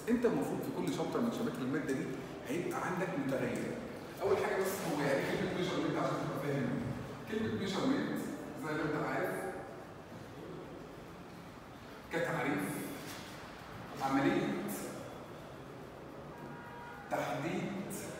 انت المفروض في كل شابتر من شباتر الماده دي هيبقى عندك متغير اول حاجه بس هو يعني كلمه ميجرمنت عشان تبقى فاهم كلمه ميجرمنت زي ما انت عارف كتعريف عمليه تحديد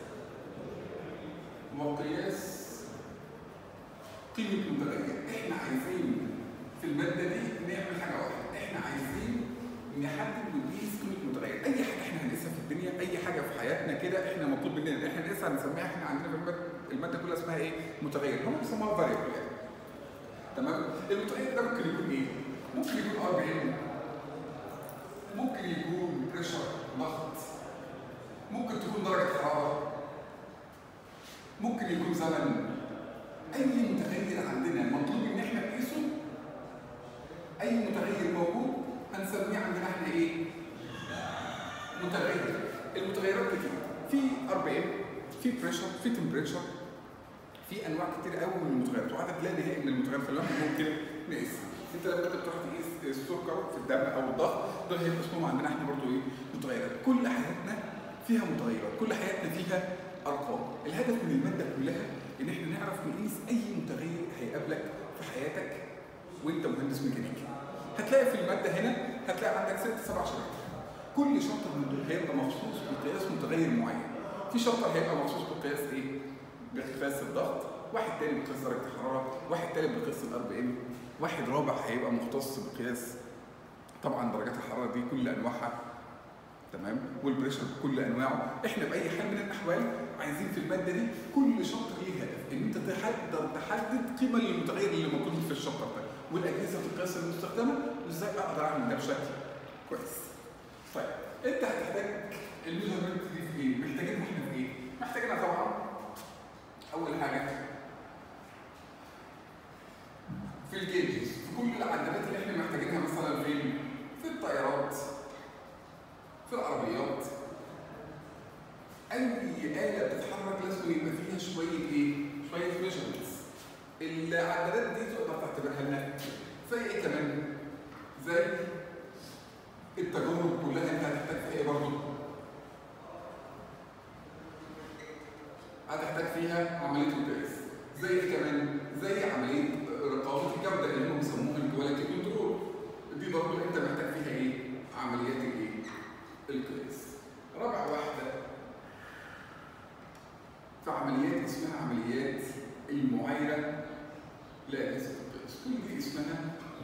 وقياس قيمه متغير احنا عايزين في الماده دي نعمل حاجه واحده احنا عايزين نحدد ونقيس قيمه متغير اي حاجه احنا هنقيسها في الدنيا اي حاجه في حياتنا كده احنا مطلوب مننا ان احنا نقيسها هنسميها احنا عندنا في الماده الماده كلها اسمها ايه متغير هم بيسموها فاريبل يعني تمام المتغير ده ممكن يكون ايه ممكن يكون ار بي ام ممكن يكون بريشر ضغط ممكن تكون درجه حراره ممكن يكون زمن اي متغير عندنا مطلوب ان احنا نقيسه اي متغير موجود هنسميه عندنا احنا ايه متغير المتغيرات كتير في ار بي ام في بريشر في تمبريتشر في انواع كتير قوي من المتغيرات وعدد لا نهائي من المتغيرات اللي احنا ممكن نقيس انت لما انت بتروح تقيس السكر في الدم او الضغط دول هيبقى اسمهم عندنا احنا برضو ايه متغيرات كل حياتنا فيها متغيرات كل حياتنا فيها ارقام الهدف من الماده كلها ان احنا نعرف نقيس اي متغير هيقابلك في حياتك وانت مهندس ميكانيكي هتلاقي في الماده هنا هتلاقي عندك ست سبع شباتر كل شابتر من دول هيبقى مخصوص بقياس متغير معين في شابتر هيبقى مخصوص بقياس ايه بقياس الضغط واحد تاني بقياس درجه الحراره واحد تاني بقياس الار بي ام واحد رابع هيبقى مختص بقياس طبعا درجات الحراره دي كل انواعها تمام والبريشر بكل انواعه احنا باي حال من الاحوال عايزين في الماده دي كل شابتر ليه هدف ان انت تحدد تحدد قيمه للمتغير اللي موجود في الشابتر ده والاجهزه القياس المستخدمه وازاي اقدر اعمل ده بشكل كويس طيب انت هتحتاج الميجرمنت دي في ايه؟ محتاجينها احنا في ايه؟ محتاجينها طبعا اول حاجه في الجيجز في كل العدادات اللي احنا محتاجينها مثلا فين؟ في الطيارات في العربيات اي آلة بتتحرك لازم يبقى فيها شوية ايه؟ شوية ميجرمنتس العدادات دي تقدر تعتبرها لنا زي ايه كمان؟ زي التجارب كلها انت هتحتاج فيها ايه برضه؟ هتحتاج فيها عملية القياس زي ايه كمان؟ زي عملية رقابة الجودة اللي هم بيسموها الكواليتي كنترول دي برضه انت محتاج فيها ايه؟ عمليات الايه؟ القياس رابع واحدة في عمليات اسمها عمليات المعايرة لأجهزة القياس كل دي اسمها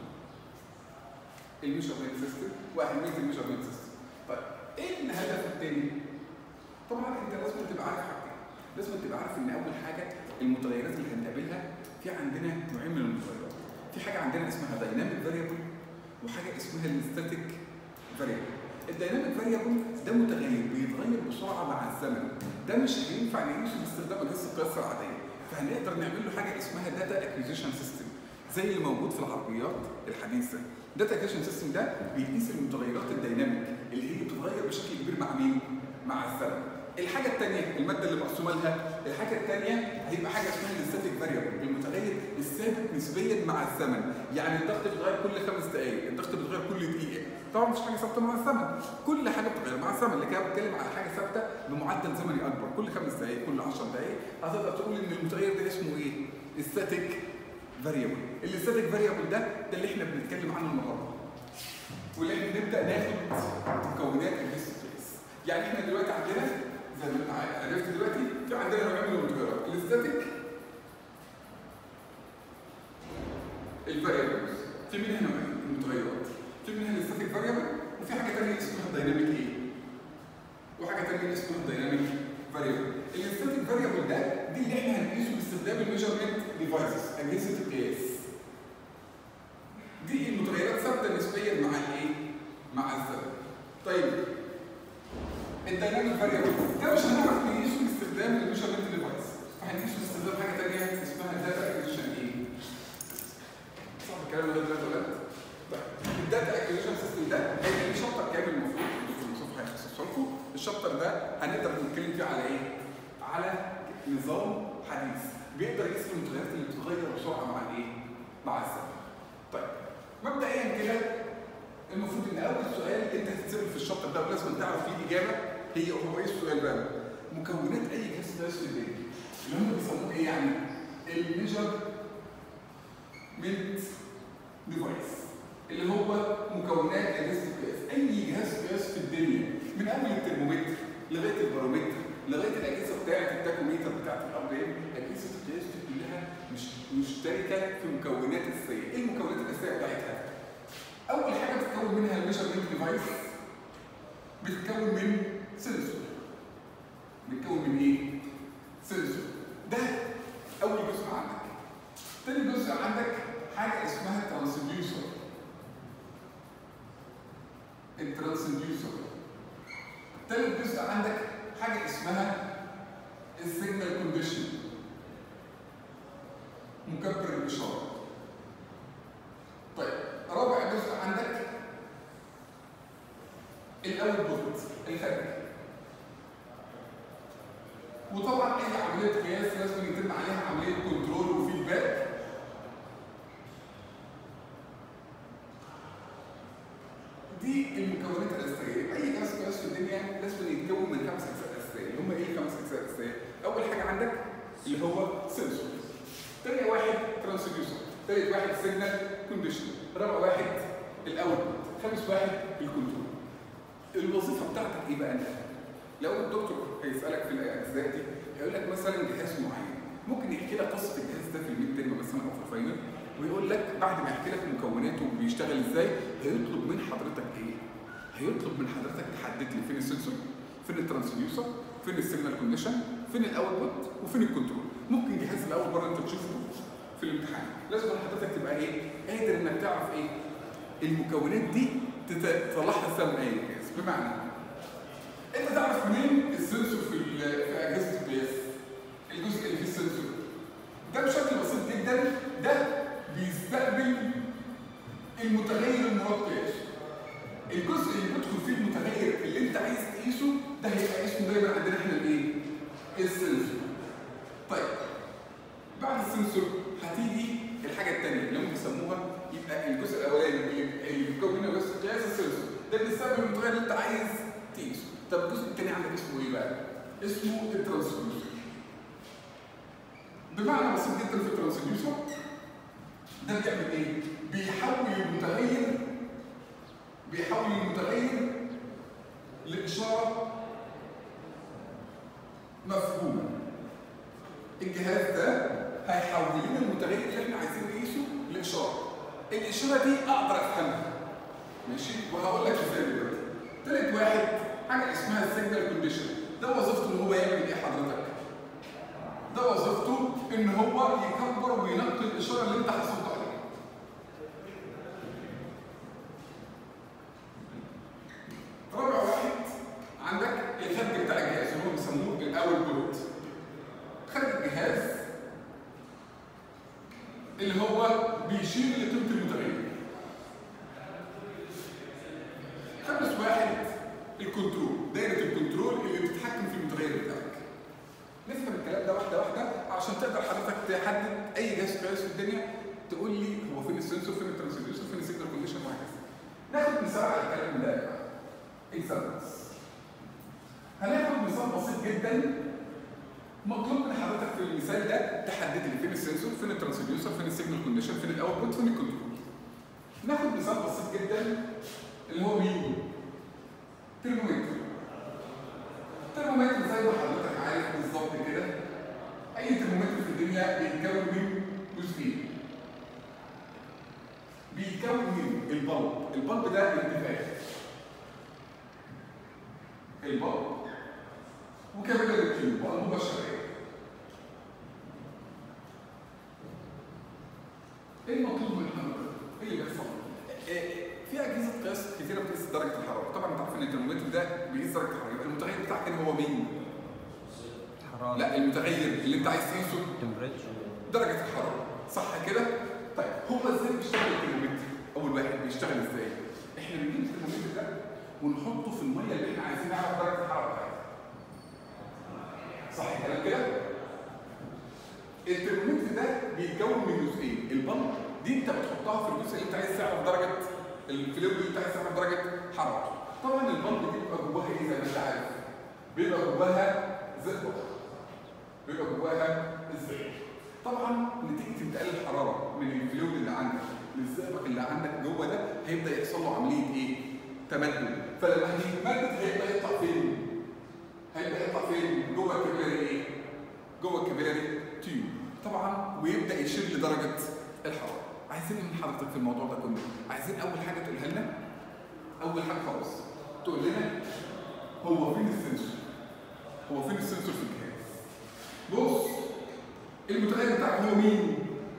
الميجرمنت سيستم واهميه الميجرمنت سيستم. طيب ايه الهدف الثاني؟ طبعا انت لازم تبقى عارف حاجتين، لازم تبقى عارف ان اول حاجه المتغيرات اللي هنقابلها في عندنا نوعين من المتغيرات. في حاجه عندنا اسمها دايناميك فاريبل وحاجه اسمها الستاتيك فاريبل. الدايناميك فاريبل ده متغير بيتغير بسرعه مع الزمن، ده مش هينفع نقيسه باستخدام اجهزه القياس العاديه، فهنقدر نعمل له حاجه اسمها داتا اكوزيشن سيستم زي اللي موجود في العربيات الحديثه داتا اكوزيشن سيستم ده بيقيس المتغيرات الديناميك اللي هي بتتغير بشكل كبير مع مين؟ مع الزمن. الحاجه الثانيه الماده اللي مقسومه لها الحاجه الثانيه هيبقى حاجه اسمها الستاتيك فاريبل المتغير الثابت نسبيا مع الزمن يعني الضغط بيتغير كل خمس دقائق الضغط بيتغير كل دقيقه طبعا مش حاجه ثابته مع الزمن كل حاجه بتتغير مع الزمن لكن انا بتكلم على حاجه ثابته بمعدل زمني اكبر كل خمس دقائق كل 10 دقائق هتقدر تقول ان المتغير ده اسمه ايه؟ الستاتيك فاريبل الستاتيك فاريبل ده ده اللي احنا بنتكلم عنه النهارده واللي احنا نبدا ناخد مكونات اجهزه القياس يعني احنا دلوقتي عندنا زي ما انت عرفت دلوقتي في عندنا نوعين من المتغيرات الستاتيك الفاريبلز في منها نوعين من المتغيرات في منها الستاتيك فاريبل وفي حاجه ثانيه اسمها الدايناميك ايه وحاجه ثانيه اسمها الدايناميك فاريبل الستاتيك فاريبل ده دي اللي احنا هنقيسه باستخدام الميجرمنت ديفايسز اجهزه القياس دي المتغيرات ثابته نسبيا مع الايه مع الزمن طيب الدايناميك فاريبل ده مش هنعرف نقيسه باستخدام الميجرمنت ديفايس فهنقيسه باستخدام حاجه ثانيه اسمها داتا اكوزيشن ايه صح الكلام ده دلوقتي ولا طيب الداتا اكوزيشن سيستم ده هيبقى ليه شابتر كامل المفروض الدكتور مصطفى هيخصصه لكم الشابتر ده هنقدر نتكلم فيه على ايه على نظام حديث بيقدر يقيس المتغيرات اللي بتتغير بسرعه مع الايه مع الزمن طيب مبدئيا كده المفروض ان اول سؤال انت هتتسال في الشابتر ده ولازم تعرف فيه الاجابه هي هو ايه السؤال بقى؟ مكونات اي جهاز قياس في الدنيا اللي هم بيسموه ايه يعني؟ الميجرمنت ديفايس اللي هو مكونات اجهزه القياس اي جهاز قياس في الدنيا من اول الترمومتر لغايه البارومتر لغايه الاجهزه بتاعه التاكوميتر بتاعه الار ام اجهزه القياس دي كلها مش مشتركه في مكونات اساسيه ايه المكونات الاساسيه بتاعتها اول حاجه بتتكون منها الميجرمنت ديفايس بتتكون من سنسور بتتكون من ايه سنسور ده اول جزء عندك تاني جزء عندك حاجه اسمها ترانسديوسر الترانسديوسر تالت جزء عندك حاجه اسمها السيجنال كونديشن مكبر الاشاره طيب رابع جزء عندك الاوتبوت الخارج وطبعا اي عمليه قياس لازم يتم عليها عمليه كنترول وفيدباك دي المكونات الاساسيه اي جهاز قياس في الدنيا لازم يتكون من خمس اجزاء اساسيه اللي هم ايه الخمس اجزاء الاساسيه اول حاجه عندك اللي هو سنسور تاني واحد ترانسديوسر تالت واحد سيجنال كونديشن رابع واحد الاوتبوت خامس واحد الكنترول الوظيفه بتاعتك ايه بقى انت لو الدكتور هيسالك في الاجزاء دي هيقول لك مثلا جهاز معين ممكن يحكي لك قصه الجهاز ده في الميد ترم مثلا او في الفاينل ويقول لك بعد ما يحكي لك مكوناته وبيشتغل ازاي هيطلب من حضرتك ايه؟ هيطلب من حضرتك تحدد لي فين السنسور فين الترانسديوسر فين السيجنال كونديشن فين الاوتبوت وفين الكنترول ممكن جهاز الاول مره انت تشوفه في الامتحان لازم حضرتك تبقى ايه قادر انك تعرف ايه المكونات دي تطلعها سوا ايه الجهاز بمعنى انت تعرف منين السنسور في في اجهزه القياس الجزء اللي فيه السنسور ده بشكل بسيط جدا ده بيستقبل المتغير المراد قياسه الجزء اللي بيدخل فيه المتغير اللي انت عايز تقيسه ده هيبقى اسمه دايما عندنا احنا الايه السنسور طيب بعد السنسور هتيجي الحاجه الثانيه اللي هم بيسموها يبقى الجزء الاولاني اللي بيتكون منه جزء قياس السنسور ده بيستقبل المتغير اللي انت عايز تقيسه طب الجزء الثاني عندك اسمه ايه بقى اسمه الترانسديوسر بمعنى بسيط جدا في الترانسديوسر ده بيعمل ايه بيحول المتغير بيحول المتغير لاشاره مفهومه الجهاز ده هيحول لنا المتغير اللي احنا عايزين نقيسه لاشاره الاشاره دي اقدر افهمها ماشي وهقول لك ازاي دلوقتي تالت واحد حاجه اسمها السيجنال كونديشن ده وظيفته ان هو يعمل ايه حضرتك ده وظيفته ان هو يكبر وينقل الاشاره اللي انت حصلت عليها رابع واحد عندك الخارج بتاع الجهاز اللي هو بيسموه الاول بوت خارج الجهاز اللي هو بيشير لقيمه المتغير خامس واحد الكنترول دايره الكنترول اللي بتتحكم في المتغير بتاعك نفهم الكلام ده واحده واحده عشان تقدر حضرتك تحدد اي جهاز قياس في الدنيا تقول لي هو فين السنسور فين الترانسديوسر فين السيجنال كونديشن وهكذا ناخد مثال على الكلام ده بقى اكزامبلز هناخد مثال بسيط جدا مطلوب من حضرتك في المثال ده تحدد لي فين السنسور فين الترانسديوسر فين السيجنال كونديشن فين الاوتبوت فين الكنترول ناخد مثال بسيط جدا اللي هو مين ترمومتر الترمومتر زي ما حضرتك عارف بالظبط كده اي ترمومتر في الدنيا بيتكون من جزئين بيتكون من البلب البلب ده انتفاخ البلب وكمان التيوب والانبوبه الشرعيه ايه المطلوب من حضرتك؟ ايه اللي بيحصل؟ في اجهزه قياس كثيره بتقيس درجه الحراره طبعا انت عارف ان الترمومتر ده بيقيس درجه الحراره يبقى المتغير بتاعك هنا هو مين؟ حرارة لا المتغير اللي انت عايز تقيسه temperature درجه الحراره صح كده؟ طيب هو ازاي بيشتغل الترمومتر؟ اول واحد بيشتغل ازاي؟ احنا بنجيب الترمومتر ده ونحطه في الميه اللي احنا عايزين نعرف درجه الحراره بتاعتها صح الكلام كده؟ الترمومتر ده بيتكون من جزئين البلب دي انت بتحطها في الجزء اللي انت عايز تعرف درجه الفلويد بتاع يعرف درجه حرارته طبعا البلب دي بيبقى جواها ايه زي ما انت عارف بيبقى جواها زئبق بيبقى جواها الزئبق طبعا نتيجه انتقال الحراره من الفلويد اللي عندك للزئبق اللي عندك جوه ده هيبدا يحصل له عمليه ايه؟ تمدد فلما هيتمدد هيبدا يطلع فين؟ هيبدا يطلع فين؟ جوه الكابيلاري ايه؟ جوه الكابيلاري تيوب طبعا ويبدا يشير لدرجه الحراره عايزين من حضرتك في الموضوع ده كله عايزين اول حاجه تقولها لنا اول حاجه خالص تقول لنا هو فين السنسور هو فين السنسور في الجهاز بص المتغير بتاعك هو مين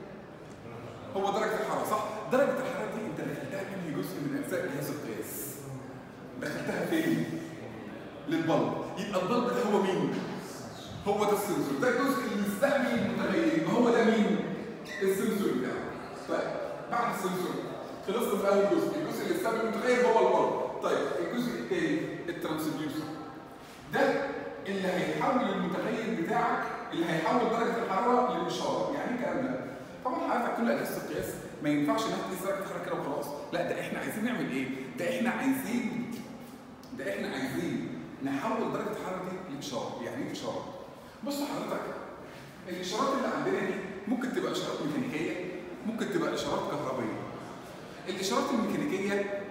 هو درجه الحراره صح درجه الحراره دي انت دخلتها منهي جزء من اجزاء جهاز القياس دخلتها فين للبلب يبقى البلب ده هو مين هو ده السنسور ده الجزء اللي يستحمل المتغير يبقى هو ده مين السنسور بتاعه طيب بعد السنسور خلصنا من اول جزء الجزء اللي يستقبل المتغير هو البلب طيب الجزء الثاني الترانسديوسر ده اللي هيحول المتغير بتاعك اللي هيحول درجه الحراره للاشاره يعني ايه الكلام ده طبعا حضرتك كل اجهزه القياس ما ينفعش انها تقيس درجه الحراره كده وخلاص لا ده احنا عايزين نعمل ايه ده احنا عايزين ده احنا عايزين نحول درجه الحراره دي لاشاره يعني ايه اشاره بص حضرتك الاشارات اللي عندنا دي ممكن تبقى اشارات ميكانيكيه ممكن تبقى اشارات كهربائيه الاشارات الميكانيكيه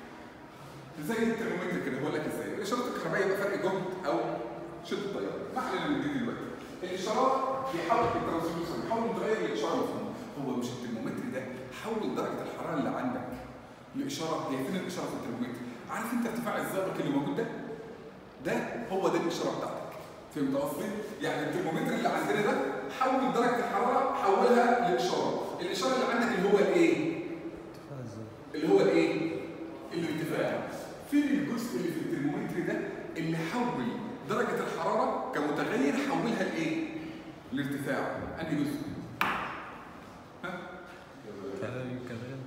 زي الترمومتر كده بقول لك ازاي الاشارات الكهربائيه يبقى فرق جهد او شده التيار ما علينا من دي دلوقتي الاشارات بيحول الترانسديوسر بيحول المتغير لاشاره مفهومه هو مش الترمومتر ده حول درجه الحراره اللي عندك لاشاره هي فين الاشاره في الترمومتر عارف انت ارتفاع الزئبق اللي موجود ده ده هو ده الاشاره بتاعتك فهمت قصدي؟ يعني الترمومتر اللي عندنا ده حول درجه الحراره حولها لاشاره الاشاره اللي عندك اللي هو الايه اللي هو الايه الارتفاع فين الجزء اللي في الترمومتر ده اللي حول درجه الحراره كمتغير حولها لايه الارتفاع انهي جزء ها كابيلاري كابيلاري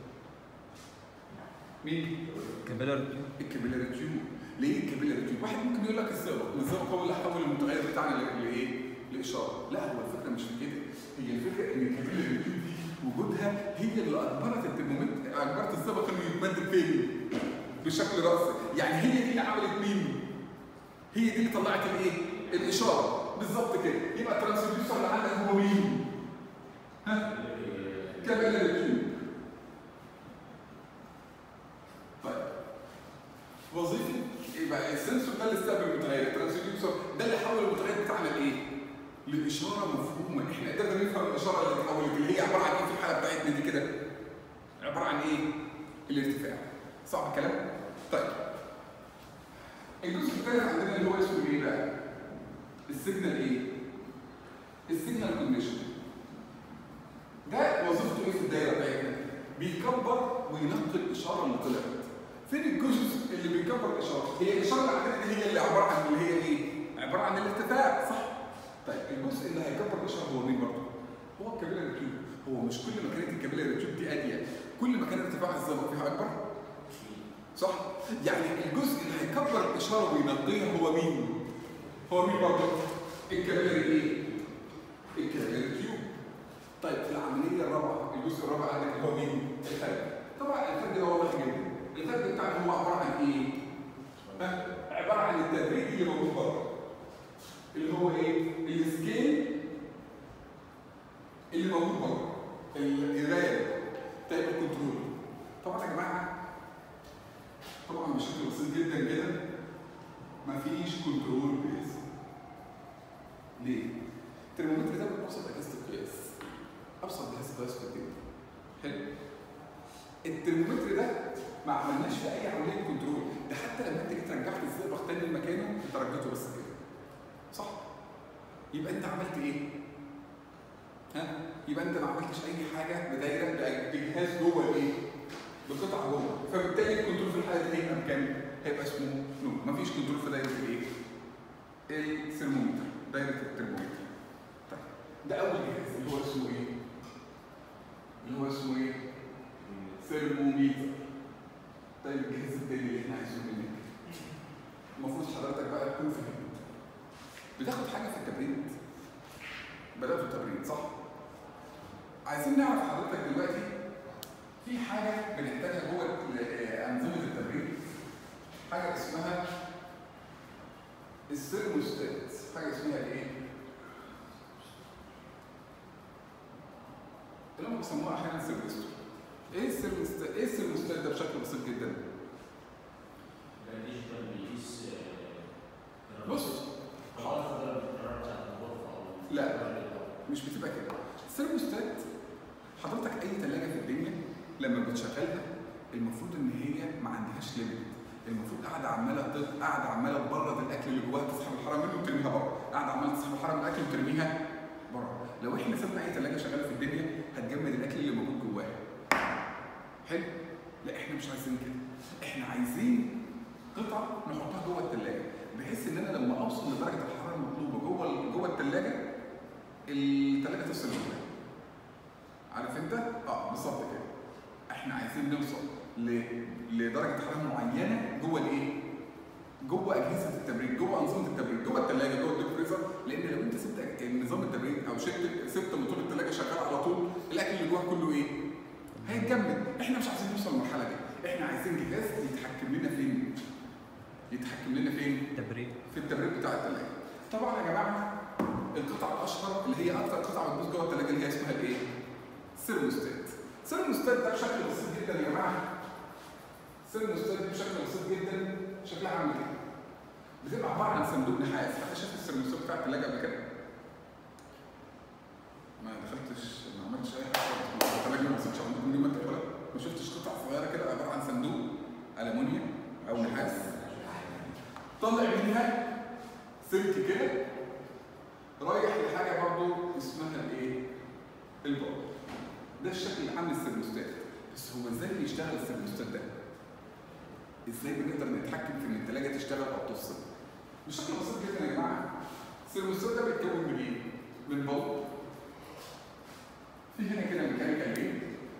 مين كابيلاري الكابيلاري تيوب ليه الكابيلاري تيوب واحد ممكن يقول لك الزئبق الزئبق هو اللي حول المتغير بتاعنا ل- لايه لاشاره لا هو الفكره مش في كده هي الفكره ان الكابيلاري تيوب دي وجودها هي اللي اجبرت الترمومتر اجبرت الزئبق انه يتمدد فين بشكل راسي يعني هي دي اللي عملت مين هي دي اللي طلعت الايه الاشاره بالظبط كده يبقى الترانسديوسر اللي عندك هو مين ها كابيلاري تيوب طيب وظيفه يبقى السنسور ده اللي استقبل المتغير الترانسديوسر ده اللي حول المتغير بتاعنا لايه؟ لاشاره مفهومه احنا قدرنا نفهم الاشاره اللي اتحولت اللي هي عباره عن ايه في الحاله بتاعتنا دي كده؟ عباره عن ايه؟ الارتفاع صعب الكلام؟ طيب الجزء الثالث عندنا اللي هو اسمه ايه بقى؟ السيجنال ايه؟ السيجنال كونديشن ده وظيفته ايه في الدايره بتاعتنا؟ بيكبر وينقل الاشاره اللي طلعت فين الجزء اللي بيكبر الاشاره؟ هي الاشاره اللي عندنا دي هي اللي عباره عن اللي هي ايه؟ عباره عن الارتفاع صح؟ طيب الجزء اللي هيكبر الاشاره هو مين برضه؟ هو الكابيلاري تيوب هو مش كل ما كانت الكابيلاري تيوب دي اضيق كل ما كان ارتفاع الزئبق فيها اكبر؟ صح؟ يعني الجزء اللي هيكبر الاشاره وينقيها هو مين؟ هو مين برضه؟ الكابيلاري ايه؟ الكابيلاري تيوب طيب في العمليه الرابعه الجزء الرابع عندك اللي هو مين؟ الخارج طبعا الخارج ده واضح جدا الخارج بتاعنا هو عباره عن ايه؟ ها؟ عباره عن التدريج اللي موجود بره اللي هو ايه؟ السكيل اللي موجود بره القرايه طيب الكنترول طبعا يا جماعه طبعا بشكل بسيط جدا كده مفيش كنترول بيز ليه؟ الترمومتر ده من ابسط اجهزه القياس ابسط جهاز قياس في الدنيا حلو الترمومتر ده ما عملناش في اي عمليه كنترول ده حتى لما انت جيت رجعت الزئبق تاني لمكانه انت رجعته بس كده صح يبقى انت عملت ايه ها يبقى انت ما عملتش اي حاجه بدايره بجهاز جوه الايه بقطعه جوه فبالتالي الكنترول في الحاله دي هيبقى بكام هيبقى اسمه نو مفيش كنترول في دايره الايه الثرمومتر دايره الترمومتر طيب ده اول جهاز اللي هو اسمه ايه اللي هو اسمه ايه ثرموميتر طيب الجهاز التاني اللي احنا عايزينه منك المفروض حضرتك بقى تكون فهمت بتاخد حاجه في التبريد بداتوا التبريد صح عايزين نعرف حضرتك دلوقتي في حاجه بنحتاجها جوه ال- انظمه التبريد حاجه اسمها السيرموستات حاجه اسمها ايه؟ اللي هم بيسموها احيانا سيرموستات ايه السيرموستات؟ ايه السيرموستات ده بشكل بسيط جدا؟ بص لا. مش بتبقى كده السيرموستات حضرتك اي ثلاجه في الدنيا لما بتشغلها المفروض ان هي ما عندهاش ليميت المفروض قاعده عماله تط- قاعده عماله تبرد الاكل اللي جواها تسحب الحراره منه وترميها بره قاعده عماله تسحب الحراره من الاكل وترميها بره لو احنا سيبنا اي ثلاجه شغاله في الدنيا هتجمد الاكل اللي موجود جواها حلو لا احنا مش عايزين كده احنا عايزين قطع نحطها جوه الثلاجه بحيث ان انا لما اوصل لدرجه الحراره المطلوبه جوه ال- جوه الثلاجه الثلاجه تفصل منها عارف انت؟ اه بالظبط كده احنا عايزين نوصل ل... لدرجه حراره معينه جوه الايه؟ جوه اجهزه التبريد، جوه انظمه التبريد، جوه الثلاجه، جوه الديب فريزر، لان لو انت سبت نظام التبريد او شلت سبت موتور الثلاجه شغال على طول، الاكل اللي جوه كله ايه؟ هيتجمد، احنا مش عايزين نوصل للمرحله دي، احنا عايزين جهاز يتحكم لنا فين؟ يتحكم لنا فين؟ تبريد في التبريد بتاع الثلاجه. طبعا يا جماعه القطعه الاشهر اللي هي اكتر قطعه بتبوظ جوه الثلاجه اللي هي اسمها الايه؟ سيرموستات. سيرموستات ده بشكل بسيط جدا يا جماعه. سيرموستات دي بشكل بسيط جدا شكلها عامل كده. بتبقى عباره عن صندوق نحاس، حد شاف السيرموستات بتاع الثلاجه قبل كده؟ ما دخلتش ما عملتش اي حاجه الثلاجه ما وصلتش عندكم دي ما انت ولا ما شفتش قطع صغيره كده عباره عن صندوق المونيوم او نحاس طلع منها سلك كده رايح لحاجه برضو اسمها الايه؟ البار ده الشكل العام للسيرموستات بس هو ازاي بيشتغل السيرموستات ده؟ ازاي بنقدر نتحكم في ان الثلاجه تشتغل او تفصل؟ بشكل بسيط جدا يا جماعه السيرموستات ده بيتكون من ايه؟ من بلب في هنا كده ميكانيكال ايه؟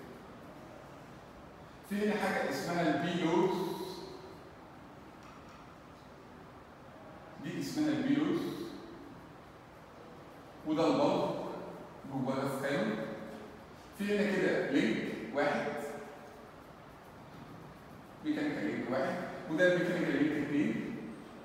في هنا حاجه اسمها البيلوز دي اسمها البيلوز وده البلب جواه سكان في هنا كده لينك واحد ميكانيكال لينك واحد وده الميكانيكال لينك اثنين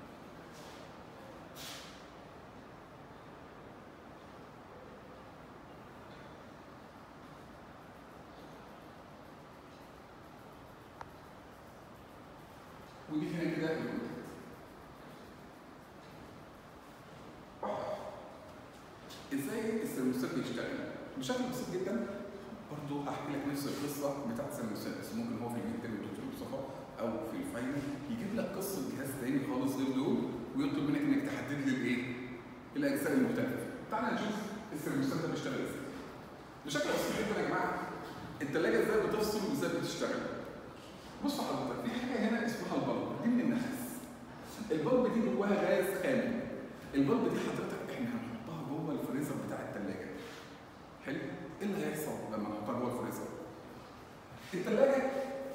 ودي هنا كده الكونتاكت ازاي السيرموستات بيشتغل؟ بشكل بسيط جدا برضه هحكي لك نفس القصه بتاعت السيرموستات بس ممكن هو في الميد ترم دكتور مصطفى او في الفاينل يجيب لك قصه جهاز تاني خالص غير دول ويطلب منك انك تحدد لي الايه؟ الاجزاء المختلفه. تعالى نشوف السيرموستات ده بيشتغل ازاي. بشكل بسيط جدا يا جماعه الثلاجه ازاي بتفصل وازاي بتشتغل. بص حضرتك في حاجه هنا اسمها البلب دي من النحاس. البلب دي جواها غاز خام. البلب دي حضرتك احنا هنحطها جوه الفريزر بتاع الثلاجه. حلو؟ ايه اللي هيحصل لما نحطها جوه الفريزر؟ الثلاجه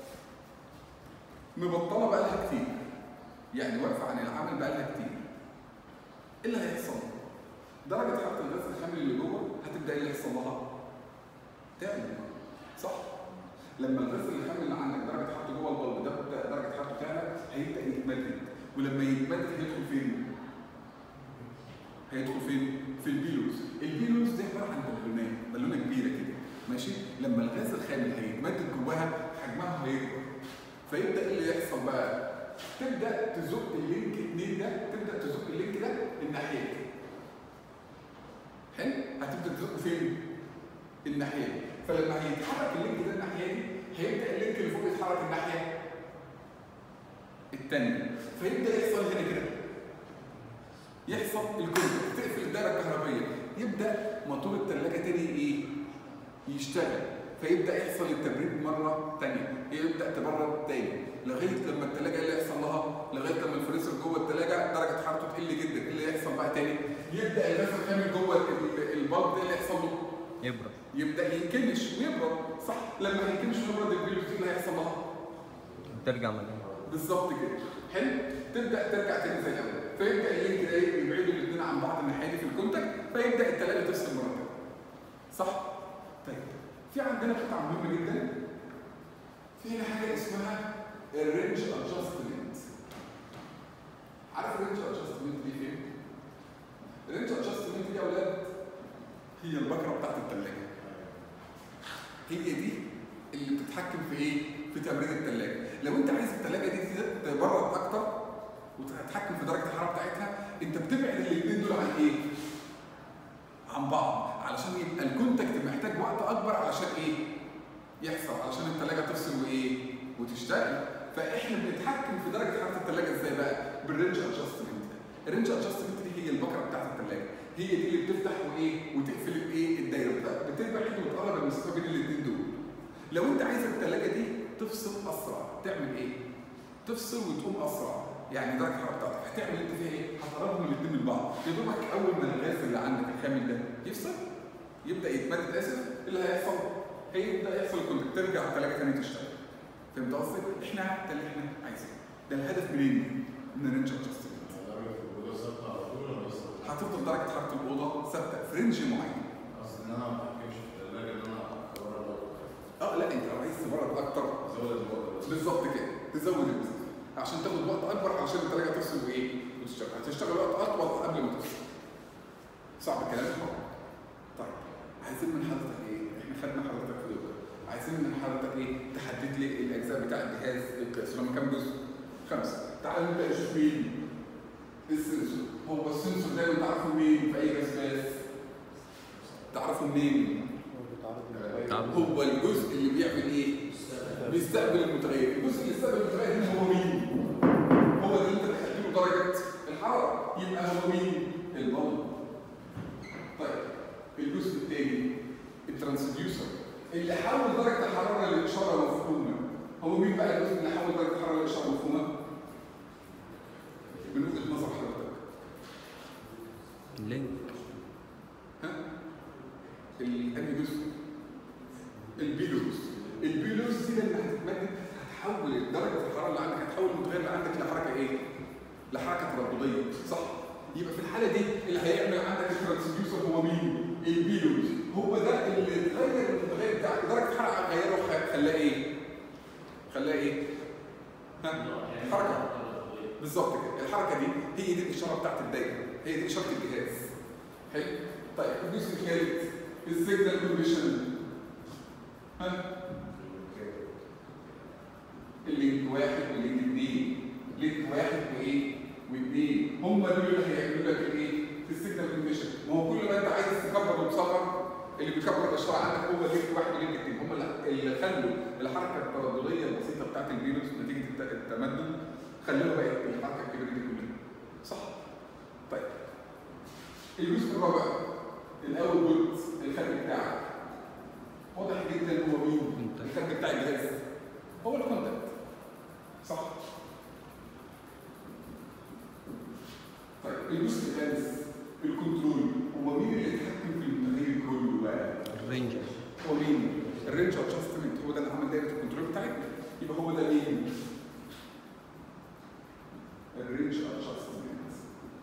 مبطله بقى لها كتير. يعني واقفه عن العمل بقى لها كتير. ايه اللي هيحصل؟ درجه حراره الغاز الخام اللي جوه هتبدا ايه اللي يحصل لها؟ تعلى صح؟ لما الغاز الخام اللي عندك درجه حرارته جوه البلب ده تبدا درجه حرارته تعلى هيبدا يتمدد ولما يتمدد هيدخل فين؟ هيدخل فين؟ في البيلوز، البيلوز دي عباره عن بالونات، بالونه كبيره كده، ماشي؟ لما الغاز الخام اللي هيتمدد جواها حجمها هيكبر. فيبدا ايه اللي يحصل بقى؟ تبدا تزق اللينك اتنين ده، تبدا تزق اللينك ده الناحيه دي. حلو؟ هتبدا تزقه فين؟ الناحيه دي، فلما هيتحرك اللينك ده الناحيه دي، هيبدا اللينك اللي فوق يتحرك الناحيه الثانيه، فيبدا يحصل هنا كده يحصل الكونتاكت تقفل الدائره الكهربائيه يبدا موتور الثلاجه تاني ايه يشتغل فيبدا يحصل التبريد مره ثانيه يبدا تبرد تاني لغايه لما الثلاجه اللي يحصل لها لغايه لما الفريزر جوه الثلاجه درجه حرارته تقل جدا ايه اللي يحصل بقى تاني يبدا الغاز الخامل جوه ال- البلب ده اللي يحصل له يبرد يبدا ينكمش ويبرد صح لما ينكمش ويبرد الفيروس دي اللي هيحصل لها ترجع مكانها بالظبط كده حلو تبدا ترجع تاني زي الاول فيبدا اللينك ده إيه؟ يبعدوا الاثنين عن بعض الناحيه دي في الكونتاكت فيبدا الثلاجه تفصل مره تانيه صح طيب في عندنا قطعه مهمه جدا في هنا حاجه اسمها الرينج ادجستمنت عارف الرينج ادجستمنت دي فين؟ الرينج ادجستمنت دي يا اولاد هي البكره بتاعت الثلاجه هي دي اللي بتتحكم في ايه؟ في تبريد الثلاجه لو انت عايز الثلاجه دي تبرد اكتر وتتحكم في درجه الحراره بتاعتها انت بتبعد الاثنين دول عن ايه؟ عن بعض علشان يبقى الكونتاكت محتاج وقت اكبر علشان ايه؟ يحصل علشان الثلاجه تفصل وايه؟ وتشتغل فاحنا بنتحكم في درجه حراره الثلاجه ازاي بقى؟ بالرينج ادجستمنت الرينج ادجستمنت دي هي البكره بتاعت الثلاجه هي دي اللي بتفتح وايه؟ وتقفل الايه؟ الدايره بتبعد وتقرب المسافه بين الاثنين دول لو انت عايز الثلاجه دي تفصل اسرع تعمل ايه؟ تفصل وتقوم اسرع يعني درجه الحراره بتاعتك هتعمل انت فيها ايه؟ هتقربهم الاثنين من بعض يا دوبك اول ما الغاز اللي عندك الخامل ده يفصل يبدا يتمدد اسف اللي هيحصل هيبدا يحصل الكونتاكت ترجع الثلاجه ثاني تشتغل فهمت قصدي؟ احنا ده اللي احنا عايزينه ده الهدف منين؟ من الرينج ادجستمنت هتفضل درجه حراره الاوضه ثابته في رينج معين اصل ان انا ما بحكمش في الثلاجه ان انا اكبرها لو اه لا انت لو عايز تبرد اكتر زود الوقت بس بالظبط كده تزود المسافه عشان تاخد وقت اكبر عشان الثلاجه تفصل وايه وتشتغل هتشتغل وقت اطول قبل ما تفصل صعب الكلام ده طيب عايزين من حضرتك ايه احنا خدنا حضرتك في دول عايزين من حضرتك ايه تحدد لي الاجزاء بتاع الجهاز القياس لما كام جزء خمسه تعال نبدا نشوف مين السنسور هو السنسور ده انت عارفه مين في اي جهاز قياس تعرفه منين هو الجزء اللي بيعمل ايه بيستقبل المتغير الجزء اللي يستقبل المتغير هنا هو مين هو اللي انت تحدد له درجه الحراره يبقى هو مين البلب طيب الجزء الثاني الترانسديوسر اللي حول درجه الحراره لاشاره مفهومه هو مين بقى الجزء اللي حول درجه الحراره لاشاره مفهومه من وجهه نظر حضرتك اللينك ها الانهي جزء البيلوز البيلوز دي لما هتتمدد هتحول درجه الحراره اللي عندك هتحول المتغير اللي عندك لحركه ايه؟ لحركه تردديه صح؟ يبقى في الحاله دي اللي هيعمل عندك الترانسديوسر هو مين؟ البيلوز هو ده اللي غير المتغير بتاعك درجه الحراره غيره وخ- خلاه ايه؟ خلاه ايه؟ ها؟ حركه بالظبط كده الحركه دي هي دي الاشاره بتاعت الدايره هي دي اشاره الجهاز حلو طيب الجزء الثالث السيجنال كونديشن ها اللينك واحد واللينك اثنين لينك واحد وايه واثنين هم دول اللي هيعملوا لك الايه في السيجنال كونديشن ما هو كل ما انت عايز تكبر وتصغر اللي بيكبر الاشاره عندك هو لينك واحد ولينك اثنين هم اللي- اللي خلوا الحركه التردديه البسيطه بتاعت الفيروس نتيجه الت- التمدد خلوها بقت الحركه الكبيره دي كلها صح طيب الجزء الرابع الاول جزء الخارج بتاعك واضح جدا هو مين Contact. الخارج بتاع الجهاز هو الكونتاكت صح طيب الجزء الخامس الكنترول هو مين اللي يتحكم في المتغير كله بقى الرينج هو مين الرينج ادجستمنت هو ده اللي عمل دايره الكنترول بتاعتنا يبقى هو ده مين الرينج ادجستمنت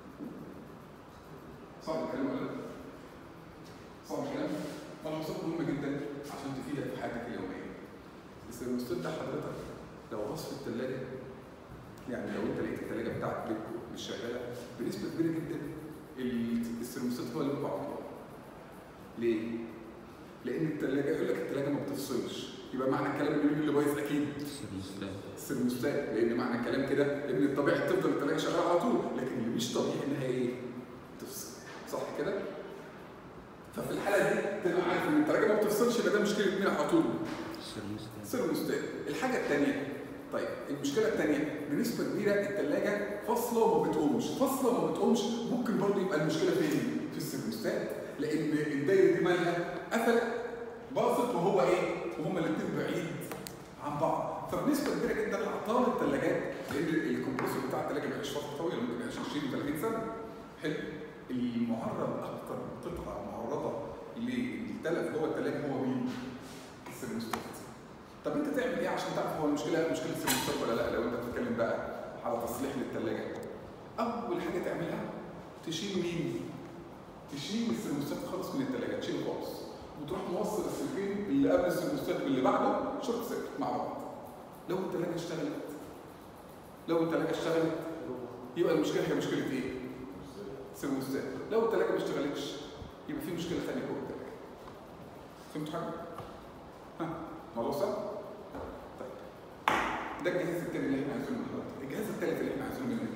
صعب الكلام ولا لا؟ صعب الكلام ملحوظات مهمه جدا عشان تفيدك في حياتك اليوميه بس المستند ده حضرتك لو وصف الثلاجه يعني لو انت لقيت الثلاجه بتاعتك بيتكو مش شغاله بنسبه كبيره جدا ال- الثرموستات هو اللي بيبقى عطلان ليه؟ لان الثلاجه يقول لك الثلاجه ما بتفصلش يبقى معنى الكلام ان مين اللي بايظ اكيد السيرموستات الثرموستات لان معنى الكلام كده ان الطبيعي تفضل الثلاجه شغاله على طول لكن اللي مش طبيعي انها ايه؟ تفصل صح كده؟ ففي الحاله دي تبقى عارف ان الثلاجه ما بتفصلش يبقى ده مشكله مين على طول؟ السيرموستات ثرموستات الحاجه الثانيه طيب المشكله الثانيه بنسبه كبيره الثلاجه فاصله وما بتقومش فاصله وما بتقومش ممكن برضه يبقى المشكله فين في الثرموستات لان الدايره دي مالها قفلت باظت وهو ايه وهما الاثنين بعيد عن بعض فبنسبه كبيره جدا اعطال الثلاجات لان الكمبرسور بتاع الثلاجه بيعيش فتره طويله ممكن يعيش 20 30 سنه حلو المعرض اكتر قطعه معرضه للتلف جوه الثلاجه هو مين؟ الثرموستات طب انت تعمل ايه عشان تعرف هو المشكله مشكله الثرموستات ولا لا لو انت بتتكلم بقى على تصليح للثلاجه اول حاجه تعملها تشيل مين تشيل الثرموستات خالص من الثلاجه تشيله خالص وتروح موصل السلكين اللي قبل الثرموستات واللي بعده شورت سيركت مع بعض لو الثلاجه اشتغلت لو الثلاجه اشتغلت يبقى المشكله هي مشكله ايه؟ سيرموستات لو الثلاجه ما اشتغلتش يبقى في مشكله ثانيه جوه الثلاجه فهمتوا حاجه؟ ها الموضوع سهل؟ طيب ده الجهاز الثاني اللي احنا عايزينه دلوقتي الجهاز الثالث اللي احنا عايزينه منه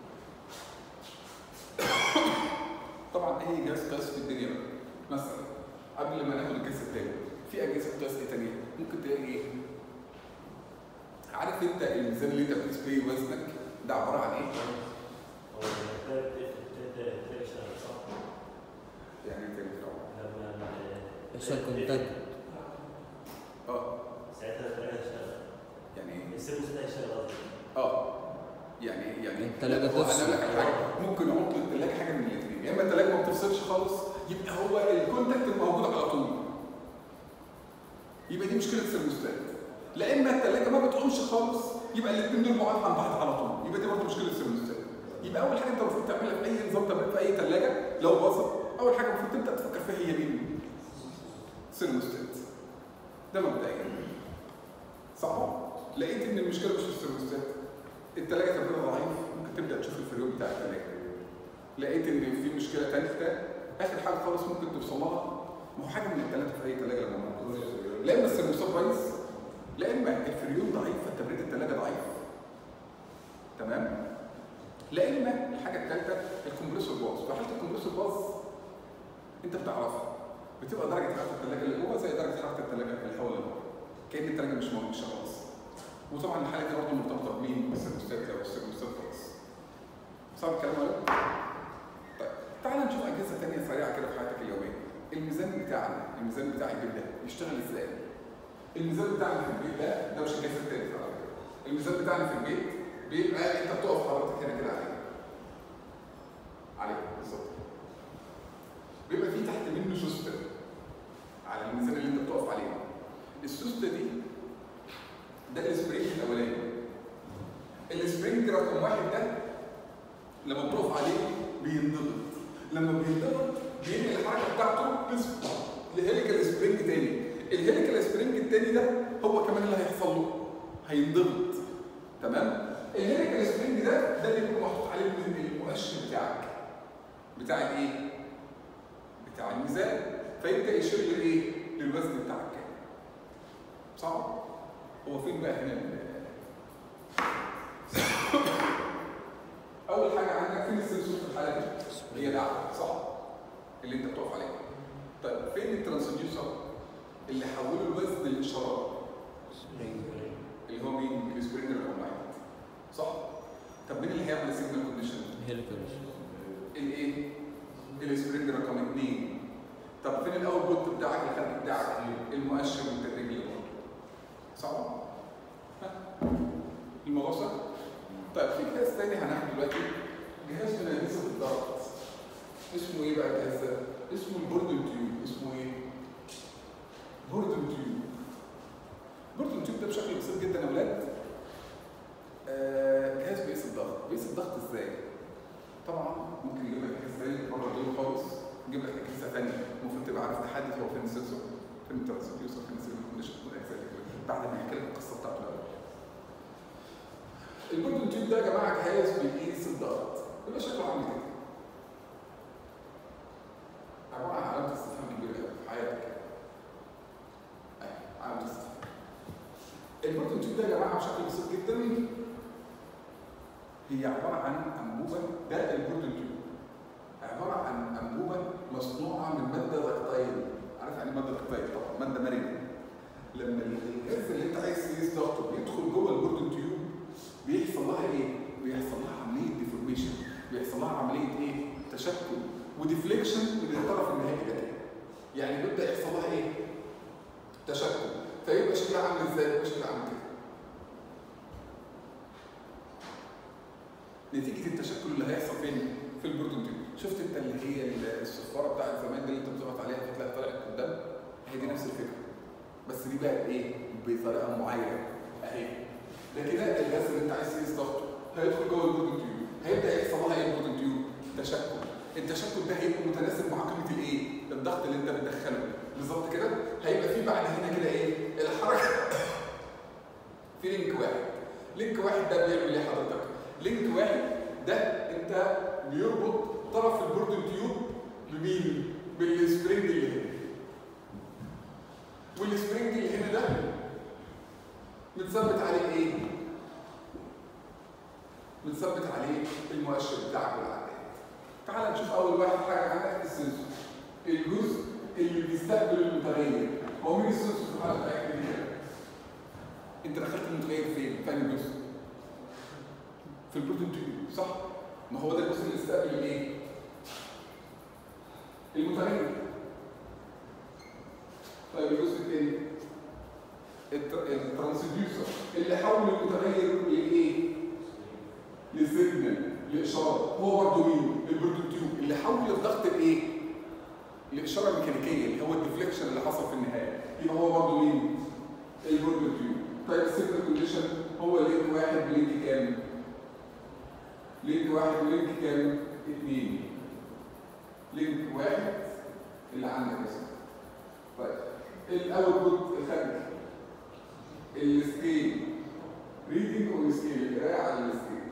طبعا اي جهاز قياس في الدنيا بقى مثلا قبل ما ناخد الجهاز الثاني في اجهزه قياس ايه ثانيه ممكن تلاقي ايه عارف انت الميزان اللي انت بتقيس بيه وزنك ده عباره عن ايه؟ هو التالت التالت التالت اشتغل صح؟ يعني ايه تاني في الأول؟ لما يحصل كونتاكت اه ساعتها التلاجة اشتغل يعني ايه؟ السيرفس ده اشتغل قصدي اه يعني يعني التلاجة هو تفصل. انا أقول لك على حاجه ممكن احط الثلاجه حاجه من الاثنين يا اما الثلاجه ما بتفصلش خالص يبقى هو الكونتاكت موجود على طول يبقى دي مشكله الثرموستات لا اما الثلاجه ما بتقومش خالص يبقى الاثنين دول بعاد عن بعض على طول يبقى دي برضه مشكله الثرموستات يبقى اول حاجه انت المفروض تعملها في اي نظام تبريد في اي ثلاجه لو باظت اول حاجه المفروض تبدا تفكر فيها هي مين؟ ثرموستات ده مبدئيا صح؟ لقيت ان المشكله مش في الثرموستات الثلاجه تبريدها ضعيف ممكن تبدا تشوف الفريون بتاع الثلاجه لقيت ان في مشكله ثالثه اخر حاجه خالص ممكن توصل لها ما هو حاجه من الثلاثه في اي ثلاجه لما موجوده لا اما الثرموستات كويس لا اما الفريون ضعيف فتبريد الثلاجه ضعيف تمام لا اما الحاجه الثالثه الكمبريسور باظ في حاله الكمبريسور باظ انت بتعرفها بتبقى درجه حراره الثلاجه اللي جوه زي درجه حراره الثلاجه اللي حول الهواء كان الثلاجه مش موجوده خلاص وطبعا الحاله دي برضه مرتبطه بمين؟ بالثرموستات لو الثرموستات كويس صعب الكلام ولا لا؟ طيب تعال نشوف اجهزه ثانيه سريعه كده في حياتك اليوميه الميزان بتاعنا الميزان بتاع البيت ده يشتغل ازاي؟ الميزان بتاعنا في البيت ده ده مش الجهاز الثالث على فكره الميزان بتاعنا في البيت بيبقى انت بتقف حضرتك هنا كده عليه عليه بالظبط بيبقى في تحت منه سوسته على الميزان اللي انت بتقف عليه السوسته دي ده السبرينج الاولاني السبرينج رقم واحد ده لما بتقف عليه بينضغط لما بينضغط بينقل الحركه بتاعته اسمه لهيليكال سبرينج تاني الهيليكال سبرينج التاني ده هو كمان اللي هيحصل له هينضغط تمام الهيليكال سبرينج ده ده اللي بيكون محطوط عليه المؤشر بتاعك بتاع الايه بتاع الميزان فيبدا يشير لايه للوزن بتاعك كام صح هو فين بقى هنا ال- اول حاجه عندك فين السنسور في الحاله دي هي دعم صح اللي انت بتقف عليه طيب فين الترانسديوسر اللي حوله الوزن للاشارات اللي هو مين السبرينجر كومبايند صح طب مين اللي هيعمل السيجنال كونديشن هيليكال الايه السبرينج رقم اثنين طب فين الاوتبوت بتاعك الخارج بتاعك المؤشر والتدريج اللي ورا صح ها؟ الموضوع سهل طيب في جهاز تاني هنعمل دلوقتي جهاز من اجهزه الضغط اسمه ايه بقى الجهاز ده؟ اسمه البوردن تيوب اسمه ايه؟ بوردن تيوب بوردن تيوب ده بشكل بسيط جدا يا اولاد آه، جهاز بيقيس الضغط بيقيس الضغط ازاي؟ طبعا ممكن يجيب لك اجهزه ثانيه بره دول خالص يجيب لك اجهزه ثانيه المفروض تبقى عارف تحدد هو فين السنسور فين الترانسديوسر فين السيجنال كونديشن والاجزاء اللي كده بعد ما يحكي لك القصه بتاعته الاول البوردن تيوب ده يا جماعه جهاز بيقيس الضغط يبقى شكله عامل كده عباره عن علامه استفهام كبيره قوي في حياتك ايوه علامه استفهام البوردن تيوب ده يا جماعه بشكل بسيط جدا هي عباره عن انبوبه ده البوردن تيوب عباره عن انبوبه مصنوعه من ماده ضغطيه عارف يعني إيه ماده ضغطيه طبعا ماده مرنه لما الجهاز اللي انت عايز تقيس ضغطه بيدخل جوه البوردن تيوب بيحصل لها ايه؟ بيحصل لها عمليه ديفورميشن بيحصل لها عمليه ايه؟ تشكل وديفليكشن من الطرف النهائي ده يعني بيبدا يحصل لها ايه؟ تشكل فيبقى شكلها عامل ازاي؟ يبقى شكلها عامل كده نتيجه التشكل اللي هيحصل فين؟ في البوردن تيوب شفت انت اللي هي الصفاره بتاعت زمان دي اللي انت بتضغط عليها فتلاقي طلعت قدام هي دي نفس الفكره بس دي بقى ايه؟ بطريقه معينه اهي ده كده الجهاز اللي انت عايز تقيس ضغطه هيدخل جوه البوردن تيوب هيبدا يحصل لها ايه البوردن تيوب؟ تشكل التشكل ده هيبقى متناسب مع قيمه الايه؟ الضغط اللي انت بتدخله بالظبط كده هيبقى في بعد هنا كده ايه؟ الحركه في لينك واحد لينك واحد ده بيعمل ايه حضرتك لينك واحد ده انت بيربط طرف البوردن تيوب بمين بالسبرينج اللي هنا والسبرينج اللي هنا ده متثبت عليه ايه متثبت عليه المؤشر بتاعك والعداد تعال نشوف اول واحد حاجه عندك السنسور الجزء اللي بيستقبل المتغير هو مين السنسور في الحاله بتاعتك دي كده؟ انت دخلت المتغير فين؟ في انهي جزء؟ في البروتين تيوب صح؟ ما هو ده الجزء اللي استقبل الايه؟ المتغير طيب الجزء الثاني الترانسديوسر اللي حول المتغير لايه؟ لسيجنال لاشاره هو برضه مين؟ البروتين تيوب اللي حول الضغط لايه؟ الاشاره الميكانيكيه اللي هو الديفليكشن اللي حصل في النهايه يبقى هو برضه مين؟ البروتين تيوب طيب السيجنال كونديشن هو لينك واحد بلينك كام؟ لينك واحد ولينك كام؟ اثنين لينك واحد اللي عندك مثلا طيب الاوتبوت الخارجي السكيل ريدنج والسكيل القراءه على السكيل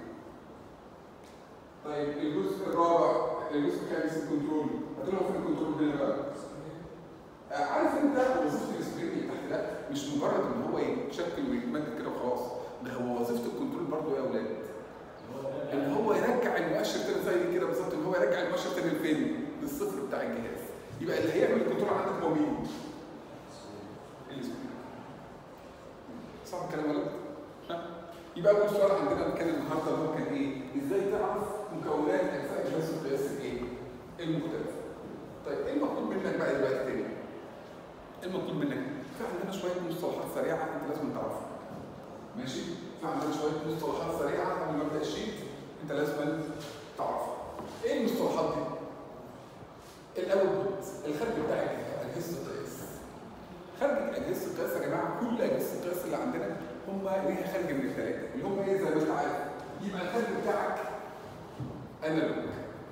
طيب الجزء الرابع الجزء الخامس الكنترول هتقول هو فين الكنترول هنا بقى آه، عارف انت وظيفه السبرينج اللي تحت ده مش مجرد ان هو يتشكل ويتمدد كده وخلاص ده هو وظيفه الكنترول برضه يا اولاد ان هو يرجع المؤشر تاني زي كده بالظبط ان هو يرجع المؤشر تاني لفين؟ للصفر بتاع الجهاز يبقى اللي هيعمل الكنترول عندك هو مين؟ السبرينج صح الكلام ولا لا؟ ها؟ يبقى اول سؤال عندنا كان النهارده اللي هو كان ايه؟ ازاي تعرف مكونات اجزاء جهاز القياس الايه؟ المختلفه. طيب ايه المطلوب منك بقى دلوقتي تاني؟ ايه المطلوب منك؟ في عندنا شويه مصطلحات سريعه انت لازم تعرفها. ماشي؟ في عندنا شويه مصطلحات سريعه قبل ما ابدا الشيت انت لازم تعرفها. ايه المصطلحات دي؟ الاول الخارج بتاع اجهزه القياس. خارج اجهزه القياس يا جماعه كل اجهزه القياس اللي عندنا هم ليها خارج من الثلاثه اللي هم ايه زي ما انت عارف يبقى الخارج بتاعك انالوج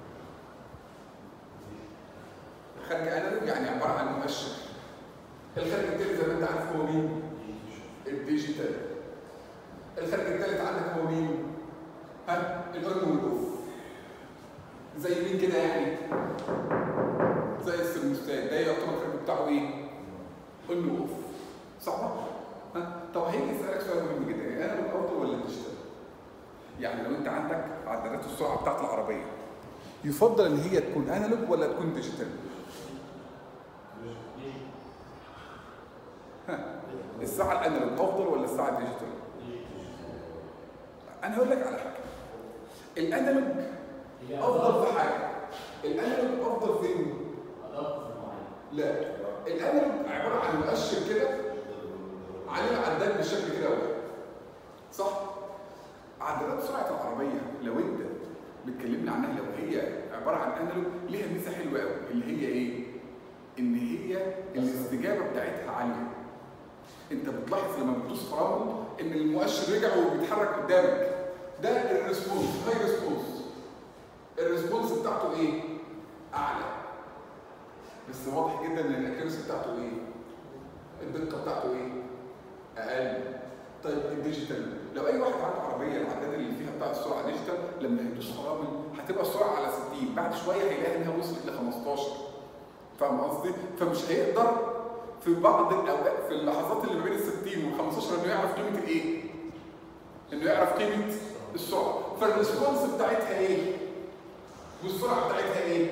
خارج انالوج يعني عباره عن مؤشر الخارج الثالث زي ما انت عارف هو مين؟ الديجيتال الخارج الثالث عندك هو مين؟ ها؟ الاون والاوف زي مين كده يعني؟ زي السرموستات ده يعتبر الخارج بتاعه ايه؟ اون واوف صح؟ ها؟ طب هيجي يسألك سؤال مهم جدا يعني انا الافضل ولا الديجيتال؟ يعني لو انت عندك عدادات السرعه بتاعت العربيه يفضل ان هي تكون انالوج ولا تكون ديجيتال؟ ها الساعه الانالوج افضل ولا الساعه الديجيتال؟ انا هقول لك على حاجه الانالوج افضل في حاجه الانالوج افضل فين؟ لا الانالوج عباره عن مؤشر كده عليه العداد بالشكل كده واحد صح؟ عدادات سرعه العربيه لو انت بتكلمني عنها لو هي عباره عن انالوج ليها ميزه حلوه قوي اللي هي ايه؟ ان هي الاستجابه بتاعتها عاليه. انت بتلاحظ لما بتدوس فرامل ان المؤشر رجع وبيتحرك قدامك. ده الريسبونس هاي ريسبونس. الريسبونس بتاعته ايه؟ اعلى. بس واضح جدا ان الاكيرسي بتاعته ايه؟ الدقه بتاعته ايه؟ اقل. طيب الديجيتال لو اي واحد عنده عربيه العداد اللي فيها بتاع السرعه ديجيتال لما هيدوس فرامل هتبقى السرعه على 60 بعد شويه هيلاقي انها وصلت ل 15 فاهم قصدي؟ فمش هيقدر في بعض الاوقات في اللحظات اللي ما بين ال 60 وال 15 انه يعرف قيمه الايه؟ انه يعرف قيمه السرعه فالريسبونس بتاعتها ايه؟ والسرعه بتاعتها ايه؟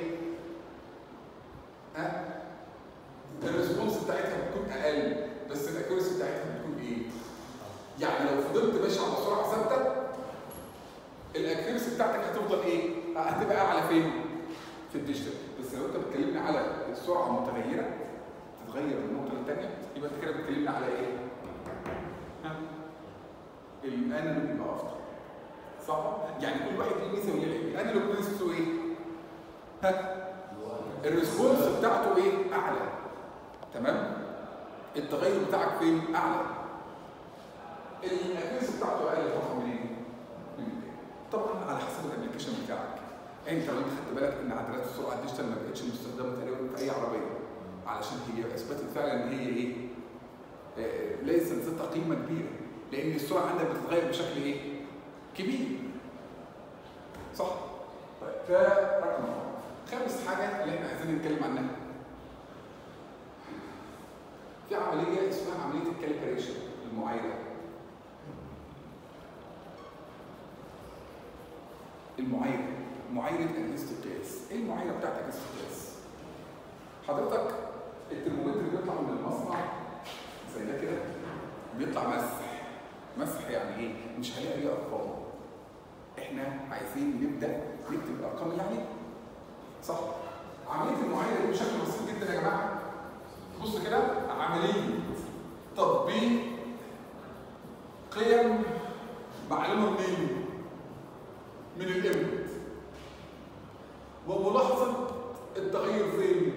ها؟ الريسبونس بتاعتها بتكون اقل بس الاكيورسي بتاعتها بتكون ايه؟ يعني لو فضلت ماشي على سرعه ثابته الاكيورسي بتاعتك هتفضل ايه؟ هتبقى اعلى فين؟ في الديجيتال بس لو انت بتكلمني على السرعه متغيره تتغير من نقطه للثانيه يبقى انت كده بتكلمني على ايه؟ ها؟ الانالوج يبقى افضل صح؟ يعني كل واحد ليه ميزه وليه عيب الانالوج ميزته ايه؟ ها؟ الريسبونس بتاعته ايه؟ اعلى تمام؟ التغير بتاعك فين؟ اعلى الاكيورسي بتاعته اقل طبعا منين؟ من التاني. طبعا على حسب الابلكيشن بتاعك انت لو انت خدت بالك ان عدادات السرعه الديجيتال ما بقتش مستخدمه تقريبا في اي عربيه علشان هي اثبتت فعلا ان هي ايه؟ آه، ليست ذات قيمه كبيره لان السرعه عندك بتتغير بشكل ايه؟ كبير صح؟ طيب ده رقم واحد خامس حاجه اللي احنا عايزين نتكلم عنها في عمليه اسمها عمليه الكاليبريشن المعايره المعايره معايره اجهزه القياس ايه المعايره بتاعت اجهزه القياس حضرتك الترمومتر بيطلع من المصنع زي ده كده بيطلع مسح مسح يعني ايه مش هلاقي عليه ارقام احنا عايزين نبدا نكتب الارقام اللي عليه صح عمليه المعايره دي بشكل بسيط جدا يا جماعه بص كده عمليه تطبيق قيم معلومه منين من الانبوت وملاحظه التغير فين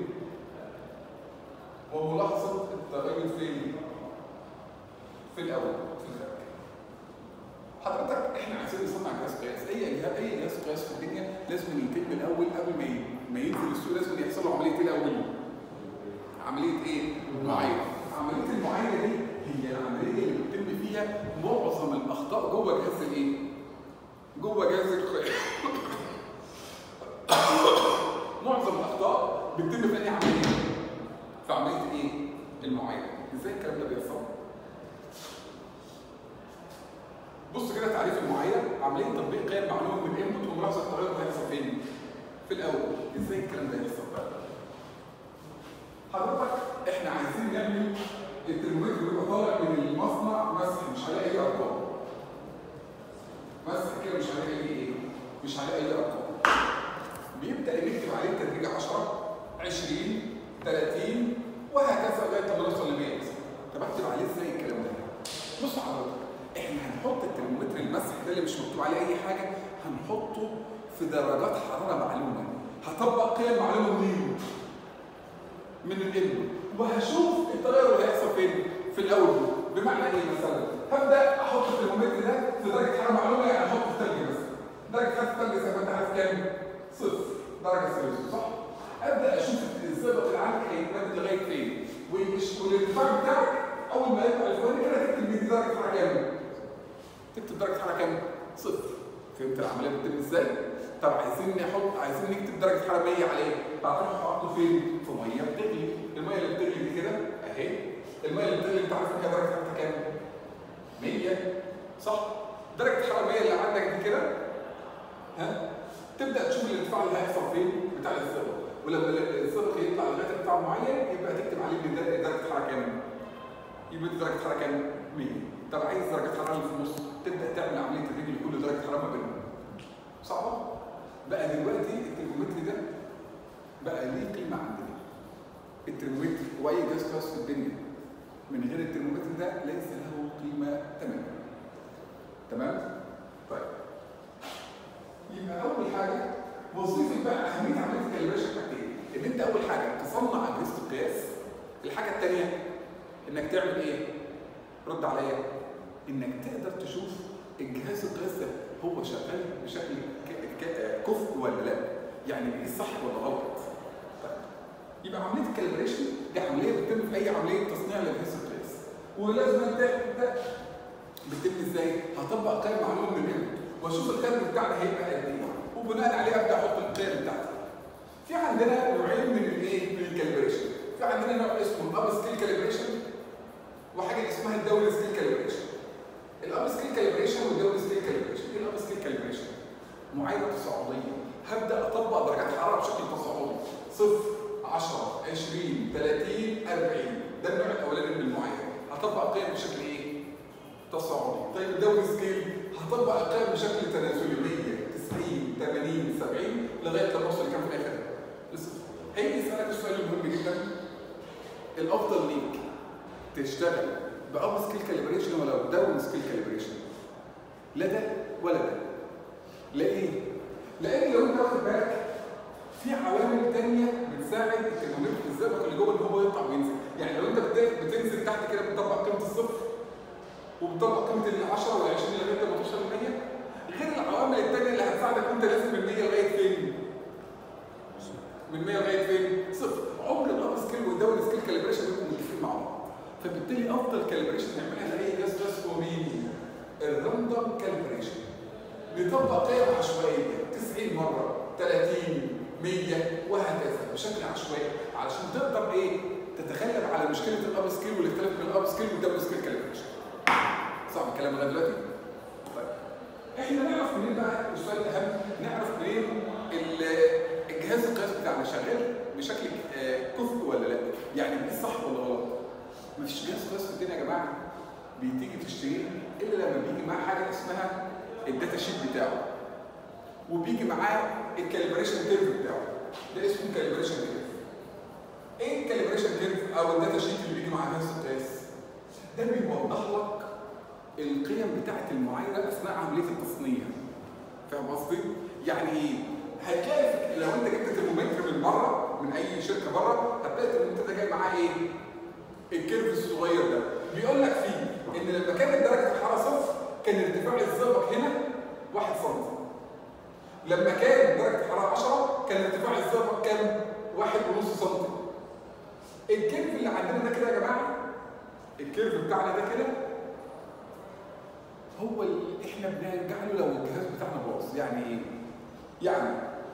وملاحظه التغير فين في الاول في الخارج حضرتك احنا عايزين نصنع جهاز قياس اي جهاز اي جهاز قياس في الدنيا لازم يتم الاول قبل ما ي- ما ينزل السوق لازم يحصل له عمليه ايه الاول عمليه ايه معايره عمليه المعايره دي هي العمليه اللي بيتم فيها معظم الاخطاء جوه جهاز الايه جوه جهاز القياس معظم الاخطاء بتتم في اي عمليه في عمليه ايه المعايره ازاي الكلام ده بيحصل بص كده تعريف المعايره عمليه تطبيق قيم معلومه من انبوت وملاحظه التغير اللي هيحصل فين في الاول ازاي الكلام ده يحصل بقى حضرتك احنا عايزين نعمل الترمومتر بيبقى طالع من المصنع مسح مش هلاقي اي ارقام مسح كده مش هلاقي ايه مش هلاقي اي ارقام بيبدا نكتب عليه التدريج 10 20 30 وهكذا لغايه ما نوصل ل 100 مثلا طب اكتب عليه ازاي الكلام ده بص حضرتك احنا هنحط الترمومتر المسح ده اللي مش مكتوب عليه اي حاجه هنحطه في درجات حراره معلومه هطبق قيم معلومه منين من الانبوت وهشوف التغير اللي هيحصل فين في الاول بمعنى ايه مثلا هبدا احط الترمومتر ده في درجه حراره معلومه يعني احطه في ثلج مثلا درجه حراره الثلج زي ما انت عارف كام صفر درجه سيلسيوس صح ابدا اشوف الزئبق اللي عندك هيتمد لغايه فين والش- والارتفاع بتاعك اول ما يطلع الفواني كده تكتب دي درجه حراره كام تكتب درجه حراره كام صفر فهمت العمليه بتتم ازاي طب عايزين نحط عايزين نكتب درجه حراره 100 عليه طب هنروح نحطه فين في ميه بتغلي الميه اللي بتغلي دي كده اهي الميه اللي بتغلي انت عارف ان هي درجه حرارتها كام 100 صح درجه الحراره 100 اللي عندك دي كده ها تبدا تشوف الارتفاع اللي هيحصل فين بتاع الزئبق ولما الزئبق يطلع لغايه ارتفاع معين يبقى تكتب عليه ان ده- درجه الحراره كام يبقى دي درجه حراره كام 100 طب عايز درجه الحراره اللي في النص تبدا تعمل عمليه الرجل لكل درجه حراره ما بينهم صعبه بقى دلوقتي الترمومتر ده بقى ليه قيمه عندنا الترمومتر واي جهاز قياس في الدنيا من غير الترمومتر ده ليس له قيمه تماما تمام طيب يبقى اول حاجه وظيفه بقى اهميه عمليه الكاليبريشن حاجتين ان انت اول حاجه تصنع اجهزه القياس الحاجه الثانيه انك تعمل ايه رد عليا انك تقدر تشوف الجهاز القياس ده هو شغال بشكل ك- ك- كفء ولا لا يعني بيقيس صح ولا غلط طيب. يبقى عمليه الكاليبريشن دي عمليه بتتم في اي عمليه تصنيع لجهاز القياس ولازم انت ده بتتم ازاي؟ هطبق قيم معلومه من الانبوت واشوف الكارب بتاعنا هيبقى قد ايه وبناء عليه ابدا احط القيم بتاعتي. في عندنا نوعين من الايه؟ من الكاليبريشن. في عندنا نوع اسمه الاب سكيل كاليبريشن وحاجه اسمها الداون سكيل كاليبريشن. الاب سكيل كاليبريشن والداون سكيل كاليبريشن. ايه الاب سكيل كاليبريشن؟ معايره تصاعديه. هبدا اطبق درجات حراره بشكل تصاعدي. صفر 10 20 30 40 ده النوع الاولاني من المعايره. هطبق قيم بشكل ايه؟ تصاعدي طيب الدوري سكيل هطبق القيم بشكل تنازلي 100 90 80 70 لغايه لما اوصل لكام في الاخر لسه هيجي يسالك السؤال المهم جدا الافضل ليك تشتغل باب سكيل كاليبريشن ولا بداون سكيل كاليبريشن لا ده ولا ده لا ايه لان لو انت واخد بالك في عوامل تانية بتساعد الترمومتر الزئبق اللي جوه ان هو يطلع وينزل يعني لو انت بت- بتنزل تحت كده بتطبق قيمه الصفر وبتطبق قيمه ال 10 ولا 20 لغايه ما توصل ل 100 غير العوامل الثانيه اللي هتساعدك وانت لازم من 100 لغايه فين؟ من 100 لغايه فين؟ صفر عمر الاب سكيل والداون سكيل كاليبريشن بيبقوا متفقين مع بعض فبالتالي افضل كاليبريشن نعملها لاي جهاز بس هو مين؟ نطبق كالبريشن نطبق قيم عشوائيه 90 مره 30 100 وهكذا بشكل عشوائي علشان تقدر ايه تتغلب على مشكله الاب سكيل والاختلاف بين الاب سكيل والدبل سكيل كالبريشن صح الكلام لغايه دلوقتي؟ طيب احنا نعرف منين بقى السؤال الاهم نعرف منين ال- الجهاز القياس بتاعنا شغال بشكل آه، كفء ولا لا؟ يعني ايه صح ولا غلط؟ مفيش جهاز قياس في الدنيا يا جماعه بتيجي تشتريه الا لما بيجي معاه حاجه اسمها الداتا شيت بتاعه وبيجي معاه الكاليبريشن كيرف بتاعه ده اسمه كاليبريشن كيرف ايه الكاليبريشن كيرف او الداتا شيت اللي بيجي مع جهاز القياس ده بيوضح لك القيم بتاعه المعايره اثناء عمليه التصنيع فاهم قصدي يعني ايه هتلاقي في- لو انت جبت ترمومتر من بره من اي شركه بره هتلاقي الترمومتر ده جاي معاه ايه الكيرف الصغير ده بيقول لك فيه ان لما كانت درجه الحراره صفر كان ارتفاع الزئبق هنا 1 سم لما كان درجه الحراره 10 كان ارتفاع الزئبق كام 1.5 سم الكيرف اللي عندنا ده كده يا جماعه الكيرف بتاعنا ده كده هو اللي احنا بنرجع له لو الجهاز بتاعنا باظ يعني ايه يعني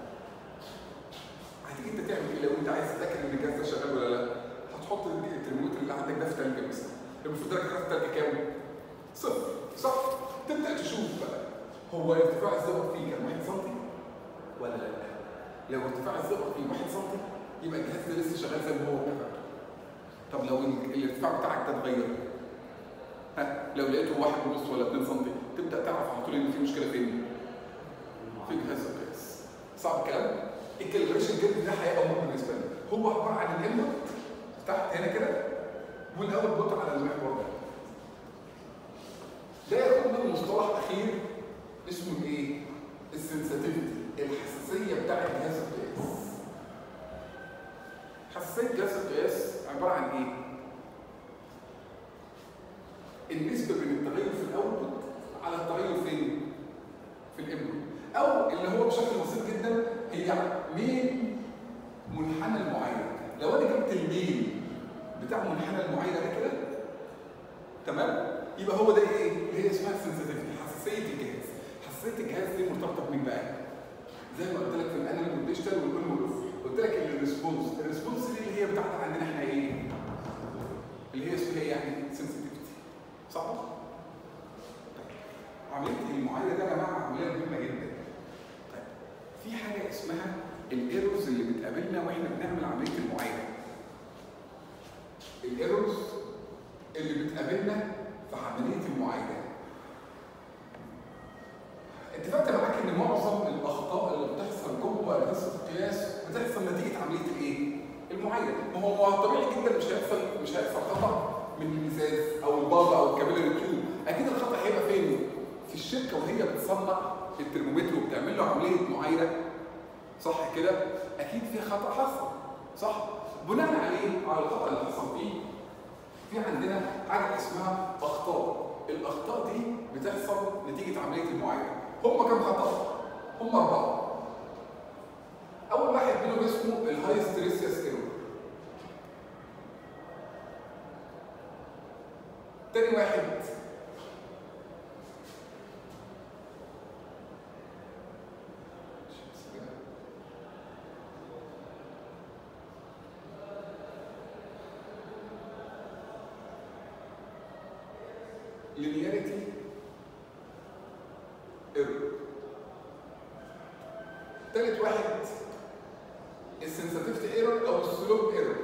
هتيجي انت تعمل ايه لو انت عايز تتاكد ان الجهاز ده شغال ولا لا هتحط الترمومتر اللي عندك ده في ثلج مثلا المفروض درجه حراره الثلج كام؟ صفر صح؟ تبدا تشوف بقى هو ارتفاع الزئبق فيه كان 1 سم ولا لا؟ لو ارتفاع الزئبق فيه 1 سم يبقى الجهاز ده لسه شغال زي ما هو اتفقنا طب لو ال- الارتفاع بتاعك ده اتغير ها لو لقيته واحد ونص ولا 2 سم تبدا تعرف على طول ان في مشكله فين؟ في جهاز القياس صعب الكلام؟ الكاليبريشن جيم ده هيبقى مهم بالنسبه لنا هو عباره عن الانبوت تحت هنا كده والاول بوت على المحور ده ده ياخدنا لمصطلح اخير اسمه ايه؟ السنساتيفيتي الحساسيه بتاعت جهاز القياس حساسيه جهاز القياس عباره عن ايه؟ النسبه بين التغير في الاوتبوت على التغير فين؟ في الانبوت او اللي هو بشكل بسيط جدا هي مين منحنى المعايره لو انا جبت الميل بتاع منحنى المعايره ده كده تمام يبقى هو ده ايه اللي هي اسمها سنسيتيفيتي حساسيه الجهاز حساسيه الجهاز دي مرتبطه بمين بقى زي ما قلت لك في الانالوج والديجيتال والاون والاوف قلت لك ان الريسبونس الريسبونس دي اللي هي بتاعت عندنا احنا ايه اللي هي اسمها ايه يعني سنسيتيفيتي صح عمليه المعايره ده يا جماعه عمليه مهمه جدا طيب في حاجه اسمها الايرورز اللي بتقابلنا واحنا بنعمل عمليه المعايره الايرورز اللي بتقابلنا في عمليه المعايره اتفقت معاك ان معظم الاخطاء اللي بتحصل جوه هندسه القياس بتحصل نتيجه عمليه الايه؟ المعايره ما هو ما هو طبيعي جدا مش هيحصل مش هيحصل خطا من الازاز او البابا او الكابيلاري تيوب اكيد الخطا هيبقى فين؟ في الشركه وهي بتصنع الترمومتر وبتعمل له عمليه معايره صح كده؟ اكيد في خطا حصل صح؟ بناء عليه على الخطا اللي حصل فيه في عندنا حاجه اسمها اخطاء الاخطاء دي بتحصل نتيجه عمليه المعايره هم كم خطا؟ هم اربعه اول واحد منهم اسمه الهاي ستريسيس ايرور تاني واحد linearity error تالت واحد السنساتيفيتي ايرور او السلوب ايرور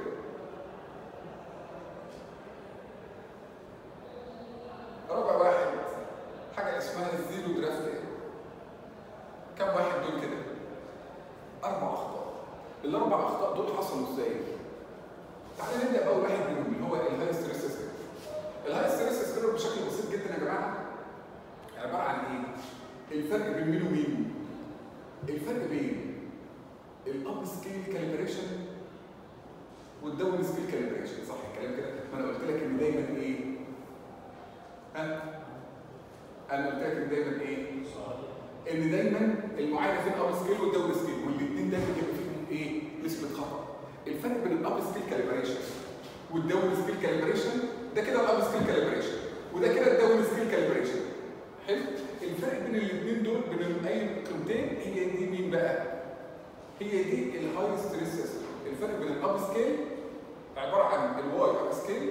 رابع واحد حاجه اسمها الزيرو درافت ايرور كم واحد دول كده اربع اخطاء الاربع اخطاء دول حصلوا ازاي تعالى نبدا باول واحد منهم اللي هو الهاي ستريس ايرور الهاي ستريس ايرور بشكل بسيط جدا يا جماعه عباره عن ايه الفرق بين مين ومين الفرق بين الاب سكيل كاليبريشن والداون سكيل كاليبريشن صح الكلام كده ما انا قلت لك ان دايما ايه ها انا قلت لك ان دايما ايه ان دايما المعاينه فين الاب سكيل والداون سكيل والاثنين دايما بيبقى فيهم ايه نسبه خطا الفرق بين الاب سكيل كاليبريشن والداون سكيل كاليبريشن ده كده الاب سكيل كاليبريشن وده كده الداون سكيل كاليبريشن حلو الفرق بين الاثنين دول بين اي قيمتين هي دي مين بقى؟ هي دي الهاي ستريس سيستم الفرق بين الاب سكيل عباره عن الواي اب سكيل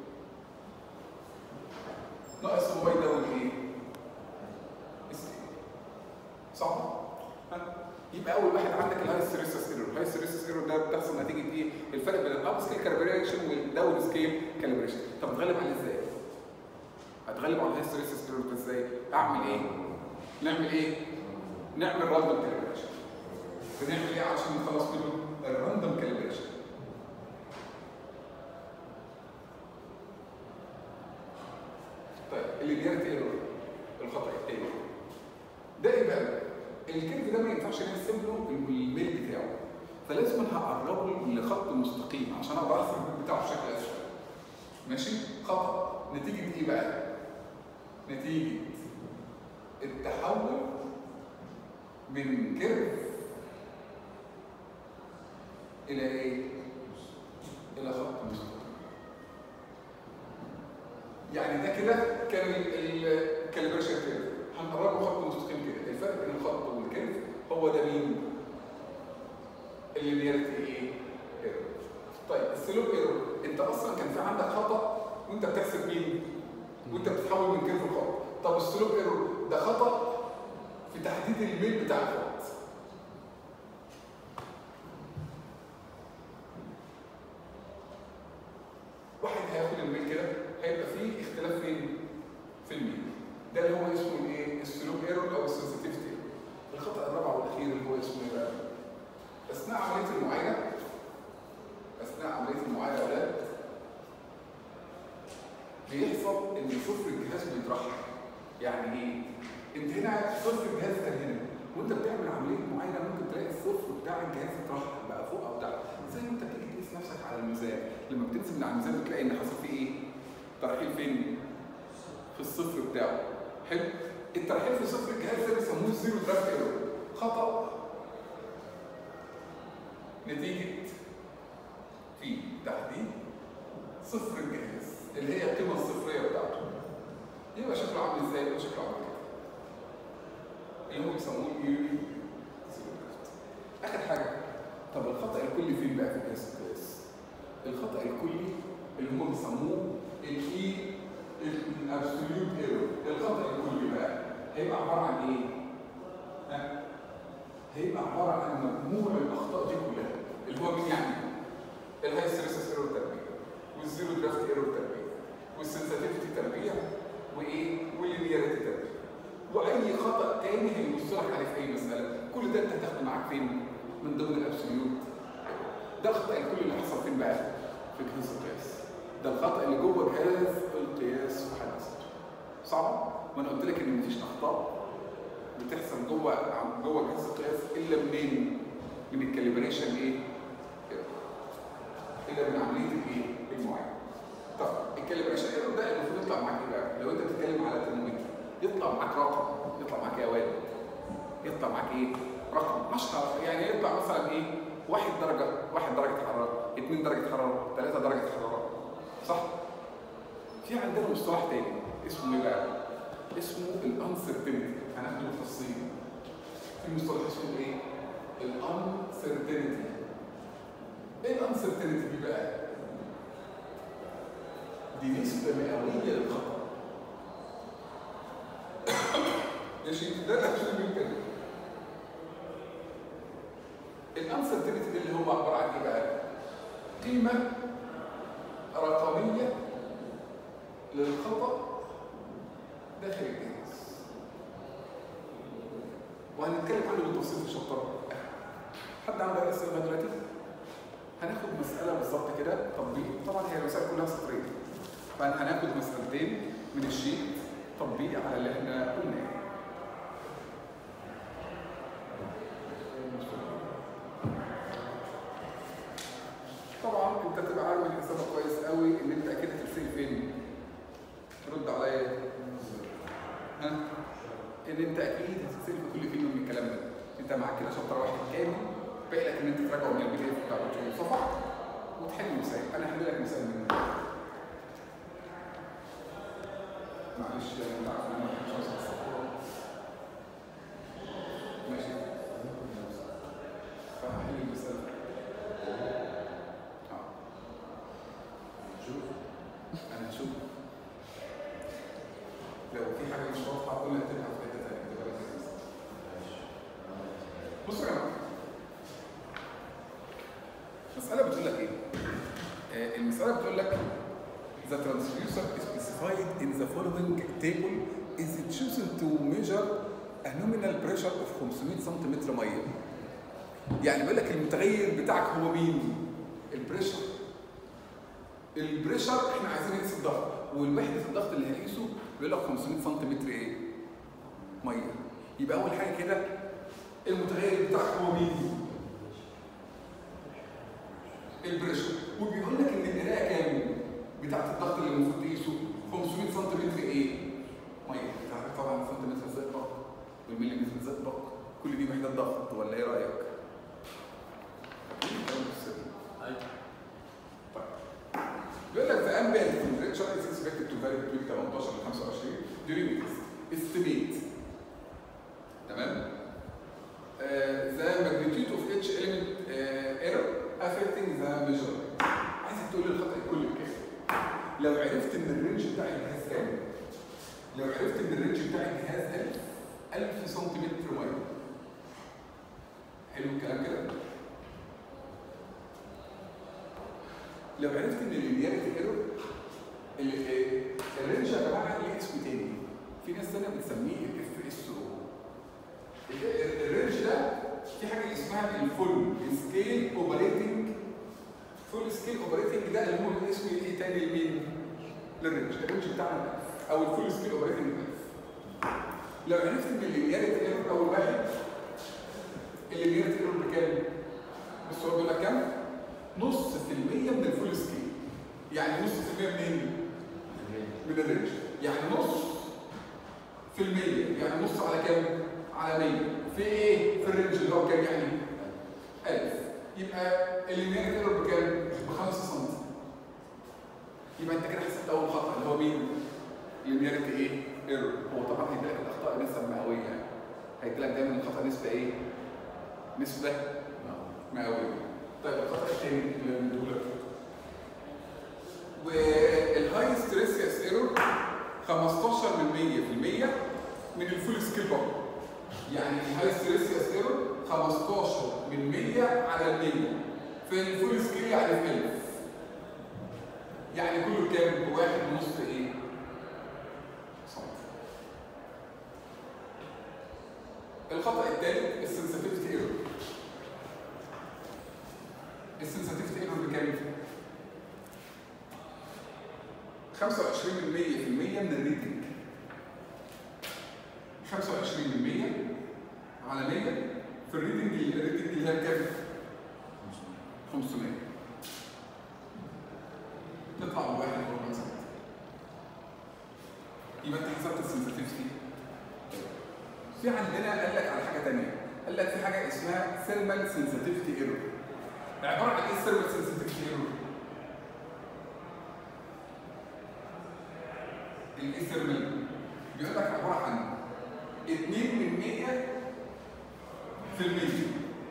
ناقص الواي ده والايه؟ سكيل صح؟ ها؟ يبقى اول واحد عندك الهاي ستريس ايرور الهاي ستريس ايرور ده بتحصل نتيجه ايه؟ الفرق بين الاب سكيل كالبريشن والداون سكيل كالبريشن طب اتغلب عليه ازاي؟ اتغلب على الهاي ستريس ايرور ده ازاي؟ اعمل ايه؟ نعمل ايه؟ نعمل راندوم كالبريشن بنعمل ايه عشان نخلص منه؟ الراندوم كالبريشن طيب اللينياريتي ايرور الخطا التاني ده ايه بقى؟ الكيرف ده ما ينفعش نرسم له الميل بتاعه فلازم هقربه لخط مستقيم عشان اقدر ارسم الميل بتاعه بشكل اسهل ماشي؟ خطا نتيجه ايه بقى؟ نتيجه التحول من كيرف الى ايه؟ الى خط مستقيم يعني ده كده كان الكاليبريشن كيرف هنقربه خط مستقيم كده الفرق بين الخط والكيرف هو ده مين؟ اللينياريتي ايه؟ ايرور طيب السلوك ايرور انت اصلا كان في عندك خطا وانت بتحسب مين؟ وانت بتتحول من كيرف لخط طب السلوك ايرور ده خطا في تحديد الميل بتاع الخط واحد هياخد الميل كده هيبقى فيه اختلاف فين؟ في الميل ده اللي هو اسمه الايه؟ السلوك ايرور او السنسيتيفيتي الخطا الرابع والاخير اللي هو اسمه ايه بقى؟ اثناء عمليه المعاينه اثناء عمليه المعاينه يا اولاد بيحصل ان صفر الجهاز بيترحل يعني ايه؟ انت هنا صفر الجهاز كان هنا وانت بتعمل عمليه معاينه ممكن تلاقي الصفر بتاع الجهاز اترحل بقى فوق او تحت زي ما انت بتيجي تقيس نفسك على الميزان لما بتنزل من على الميزان بتلاقي ان حصل فيه ايه؟ ترحيل فين؟ في الصفر بتاعه حلو؟ الترحيل في صفر الجهاز ده بيسموه الزيرو درافت ايرور خطا نتيجه في تحديد صفر الجهاز اللي هي القيمه الصفريه بتاعته يبقى شكله عامل ازاي؟ يبقى شكله عامل كده اللي هم بيسموه اليوري اخر حاجه طب الخطا الكلي فين بقى في الجهاز القياس؟ الخطا الكلي اللي هم بيسموه الاي الابسوليوت ايرور الخطا الكلي بقى هيبقى عباره عن ايه؟ ها؟ هيبقى عباره عن مجموع الاخطاء دي كلها اللي هو مين يعني؟ الهاي ستريس ايرور تربيع والزيرو درافت ايرور تربيع والسنسيتيفيتي تربيع وايه؟ واللينياريتي تربيع واي خطا تاني هيبص لك عليه في اي مساله كل ده انت هتاخده معاك فين؟ من ضمن الابسوليوت ده الخطا الكلي اللي حصل فين بقى؟ في جهاز القياس ده الخطا اللي جوه جهاز القياس في حد ذاته صعب؟ وانا قلت لك ان مفيش اخطاء بتحصل جوه جوه جهاز القياس الا منين؟ من الكاليبريشن ايه؟ الا من عمليه الايه؟ المعاينه. طب الكاليبريشن ايرور ده المفروض يطلع معاك ايه بقى؟ لو انت بتتكلم على ترمومتر يطلع معاك رقم يطلع معاك ايه يا واد؟ يطلع معاك ايه؟ رقم اشهر يعني يطلع مثلا ايه؟ واحد درجه واحد درجه حراره اثنين درجه حراره ثلاثه درجه حراره صح؟ في عندنا مصطلح تاني اسمه ايه بقى؟ اسمه الانسرتينتي هناخده بالتفصيل في مصطلح اسمه ايه؟ الانسرتينتي ايه الانسرتينتي دي بقى؟ دي نسبة مئوية للخطأ ماشي ده اللي هشوف بنتكلم الانسرتينتي دي اللي هو عبارة عن ايه بقى؟ قيمة رقمية للخطأ داخل الجهاز وهنتكلم عنه بالتفصيل في الشابتر حد عنده اي اسئله لغايه دلوقتي؟ هناخد مساله بالظبط كده تطبيق طبعا هي المسائل كلها سطرين فهناخد مسألتين من الشيت تطبيق على اللي احنا قلناه طبعا انت تبقى عامل حسابك كويس قوي ان انت اكيد هترسل فين رد عليا ها ان انت اكيد هترسل في كل فيلم من الكلام ده انت معاك كده شابتر واحد كامل باقي لك ان انت تراجعه من البي دي اف بتاع الدكتور صفحه وتحل مثال انا هحل لك مثال منه معلش انا عارف ان انا مش هوصل الصفحه انا هشوف لو في حاجه مش واضحه قول لي اكتبها في حته ثانيه تبقى لذيذة. بصوا يا جماعه المساله بتقول لك ايه؟ آه، المساله بتقول لك The transducer specified in the following table is chosen to measure a nominal pressure of 500 سم ميه. يعني بيقول لك المتغير بتاعك هو مين؟ البريشر. البريشر احنا عايزين نقيس الضغط والوحده الضغط اللي هنقيسه بيقول لك 500 سم ايه؟ ميه. يبقى اول حاجه كده المتغير بتاعك هو مين؟ البريشر وبيقول لك ان القراءه كام؟ بتاعت الضغط اللي المفروض تقيسه 500 سم ايه؟ ميه انت عارف طبعا السنتيمتر زئبق والمليمتر زئبق كل دي وحدات ضغط ولا ايه رايك؟ ايوه بيقول لك the ambient temperature is expected to vary between 18 ل 25 during this estimate تمام؟ Uh, the magnitude of each element uh, error affecting the measurement عايزك تقول لي الخطأ الكلي بكام؟ لو عرفت ان الرينج بتاع الجهاز كام؟ لو عرفت ان الرينج بتاع الجهاز 1000 1000 سنتيمتر ميه حلو الكلام كده؟ لو عرفت ان اللينياريتي ايرور الرينج يا جماعه ليه اسم تاني في ناس تانية بتسميه الاف اس او الرينج ده في حاجه اسمها الفول سكيل اوبريتنج فول سكيل اوبريتنج ده اللي هو اسمه ايه تاني لمين؟ للرينج الرينج بتاعنا او الفول سكيل اوبريتنج لو عرفت ان اللينياريتي ايرور اول واحد اللينياريتي ايرور بكام؟ بص هو بيقول لك كام؟ نص في المية من الفول سكيل يعني نص في المية منين؟ من الرينج يعني نص في المية يعني نص على كام؟ على 100 في ايه؟ في الرينج اللي هو كام يعني؟ 1000 يبقى اللينياريتي ايرور بكام؟ ب 5 سم يبقى انت كده حسبت اول خطأ اللي هو مين؟ اللينياريتي ايه؟ ايرور هو طبعا هيديلك الاخطاء نسب مئوية يعني هيديلك دايما الخطأ نسبة ايه؟ نسبة مئوية طيب الخطأ الثاني اللي بنقوله والهاي ستريس يس ايرور 15 من 100% من الفول سكيل بار يعني الهاي ستريس يس ايرور 15 من 100 على ال 100 في الفول سكيل يعني في 1000 يعني كله كام؟ واحد ونص ايه؟ سنتي الخطأ الثالث السنسيتيفيتي ايرور السنسيتيفيتي ايرور بكام؟ 25% من الريتنج 25% على 100 في الريتنج الريتنج اللي هي بكام؟ 500 تطلع بواحد وربع سنتي يبقى انت حسبت السنسيتيفيتي في عندنا قال لك على حاجه ثانيه قال لك في حاجه اسمها ثيرمال سنسيتيفيتي ايرور عباره عن ايه الثيرمال سنسيتيفيتي ايرور؟ الايثرمال بيقول لك عباره عن 2 من 100 في المية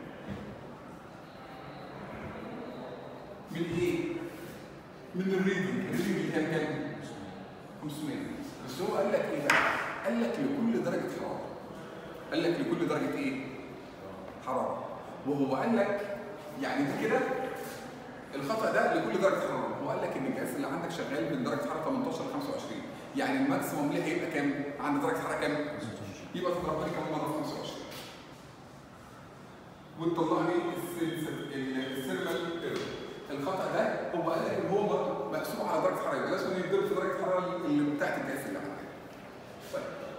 من ايه؟ من الريدنج الريدنج اللي كان كام؟ 500 بس هو قال لك ايه بقى؟ قال لك لكل درجه حراره قال لك لكل درجه ايه؟ حراره وهو قال لك يعني دي كده الخطا ده لكل درجه حراره هو قال لك ان الجهاز اللي عندك شغال من درجه حراره 18 ل 25 يعني الماكسيموم ليه هيبقى كام عند درجه حراره كام يبقى تضربها لي كمان مره في 25 وتطلع لي الثيرمال ايرور الخطا ده هو قال لك ان هو مقسوم على درجه حراره يبقى لازم يتضرب في درجه الحراره اللي بتاعت الجهاز اللي عندك طيب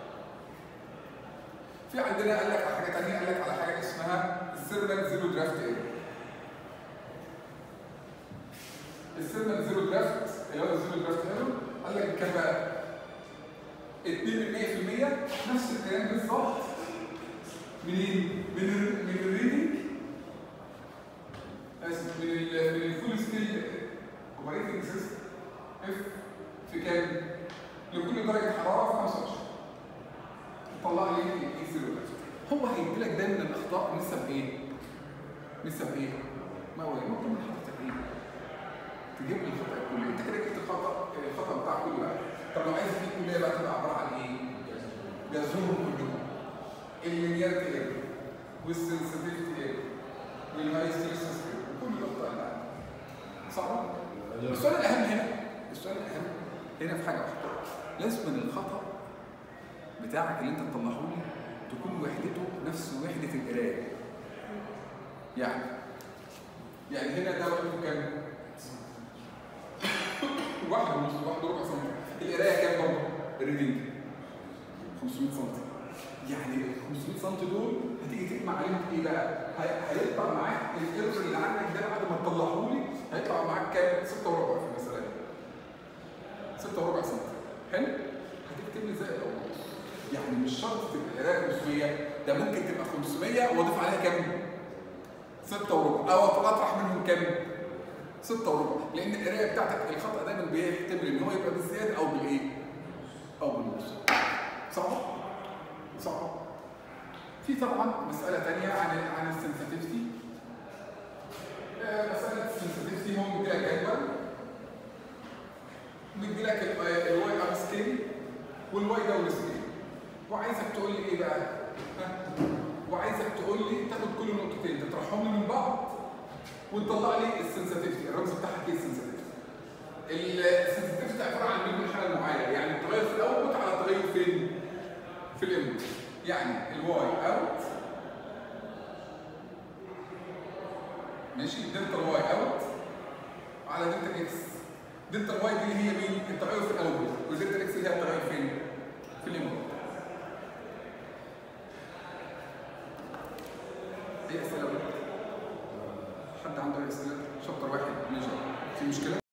في عندنا قال لك على حاجه ثانيه قال لك على حاجه اسمها الثيرمال زيرو درافت ايرور الثيرمال زيرو درافت اللي هو الزيرو درافت ايرور قال لك كام بقى 2% نفس الكلام بالظبط منين؟ من ال من الريدنج اسف من ال من الفول سكيل اوبريتنج سيستم اف في كام؟ لكل درجه حراره في 25 طلع لي الاي زيرو هو هيدي لك دايما الاخطاء نسب ايه؟ نسب ايه؟ ما هو ممكن من حضرتك ايه؟ تجيب لي الخطا الكلي انت كده جبت الخطا الخطا الخطا بتاع كل واحد طب لو عايز في كليه بقى تبقى عباره عن ايه؟ جذورهم كلهم اللينيارتي ايرور والسنسيتيفيتي ايرور والهاي ستريس كل الاخطاء اللي عندك صح؟ السؤال الاهم هنا السؤال الاهم هنا في حاجه واحده لازم من الخطا بتاعك اللي انت تطلعه لي تكون وحدته نفس وحده القرايه يعني يعني هنا ده وحدته كام؟ واحد ونص واحد وربع سم القرايه كام برضه؟ الريدنج 500 سم يعني ال 500 سم دول هتيجي تجمع عليهم ايه بقى؟ هي- هيطلع معاك الايرور اللي عندك ده بعد ما تطلعه لي هيطلع معاك كام؟ 6 وربع في المساله دي 6 وربع سم حلو؟ هتكتب لي زي الاول يعني مش شرط تبقى القرايه 500 ده ممكن تبقى 500 واضيف عليها كام؟ 6 وربع او اطرح منهم كام؟ 6 وربع لان القرايه بتاعتك الخطا دايما بيحتمل ان هو يبقى بالزياده او بالايه؟ او بالنص صعبه؟ صعبه في طبعا مساله ثانيه عن عن السنسيتيفيتي مساله السنسيتيفيتي هو مديلك جدول مديلك الواي ار سكيل والواي داون سكيل وعايزك تقول لي ايه بقى؟ ها؟ وعايزك تقول لي تاخد كل نقطتين تطرحهم لي من بعض وتطلع لي السنسيتيفيتي الرمز بتاعها ايه السنسيتيفيتي السنسيتيفيتي عباره عن مين من حاله معينه يعني التغير في الاوتبوت على التغير فين في الانبوت يعني الواي اوت ماشي دلتا الواي اوت على دلتا اكس دلتا الواي دي اللي هي مين التغير في الاوتبوت ودلتا اكس اللي هي التغير فين في الانبوت اي اسئله بقى؟ حد عنده اي اسئله شابتر واحد ماشي في مشكله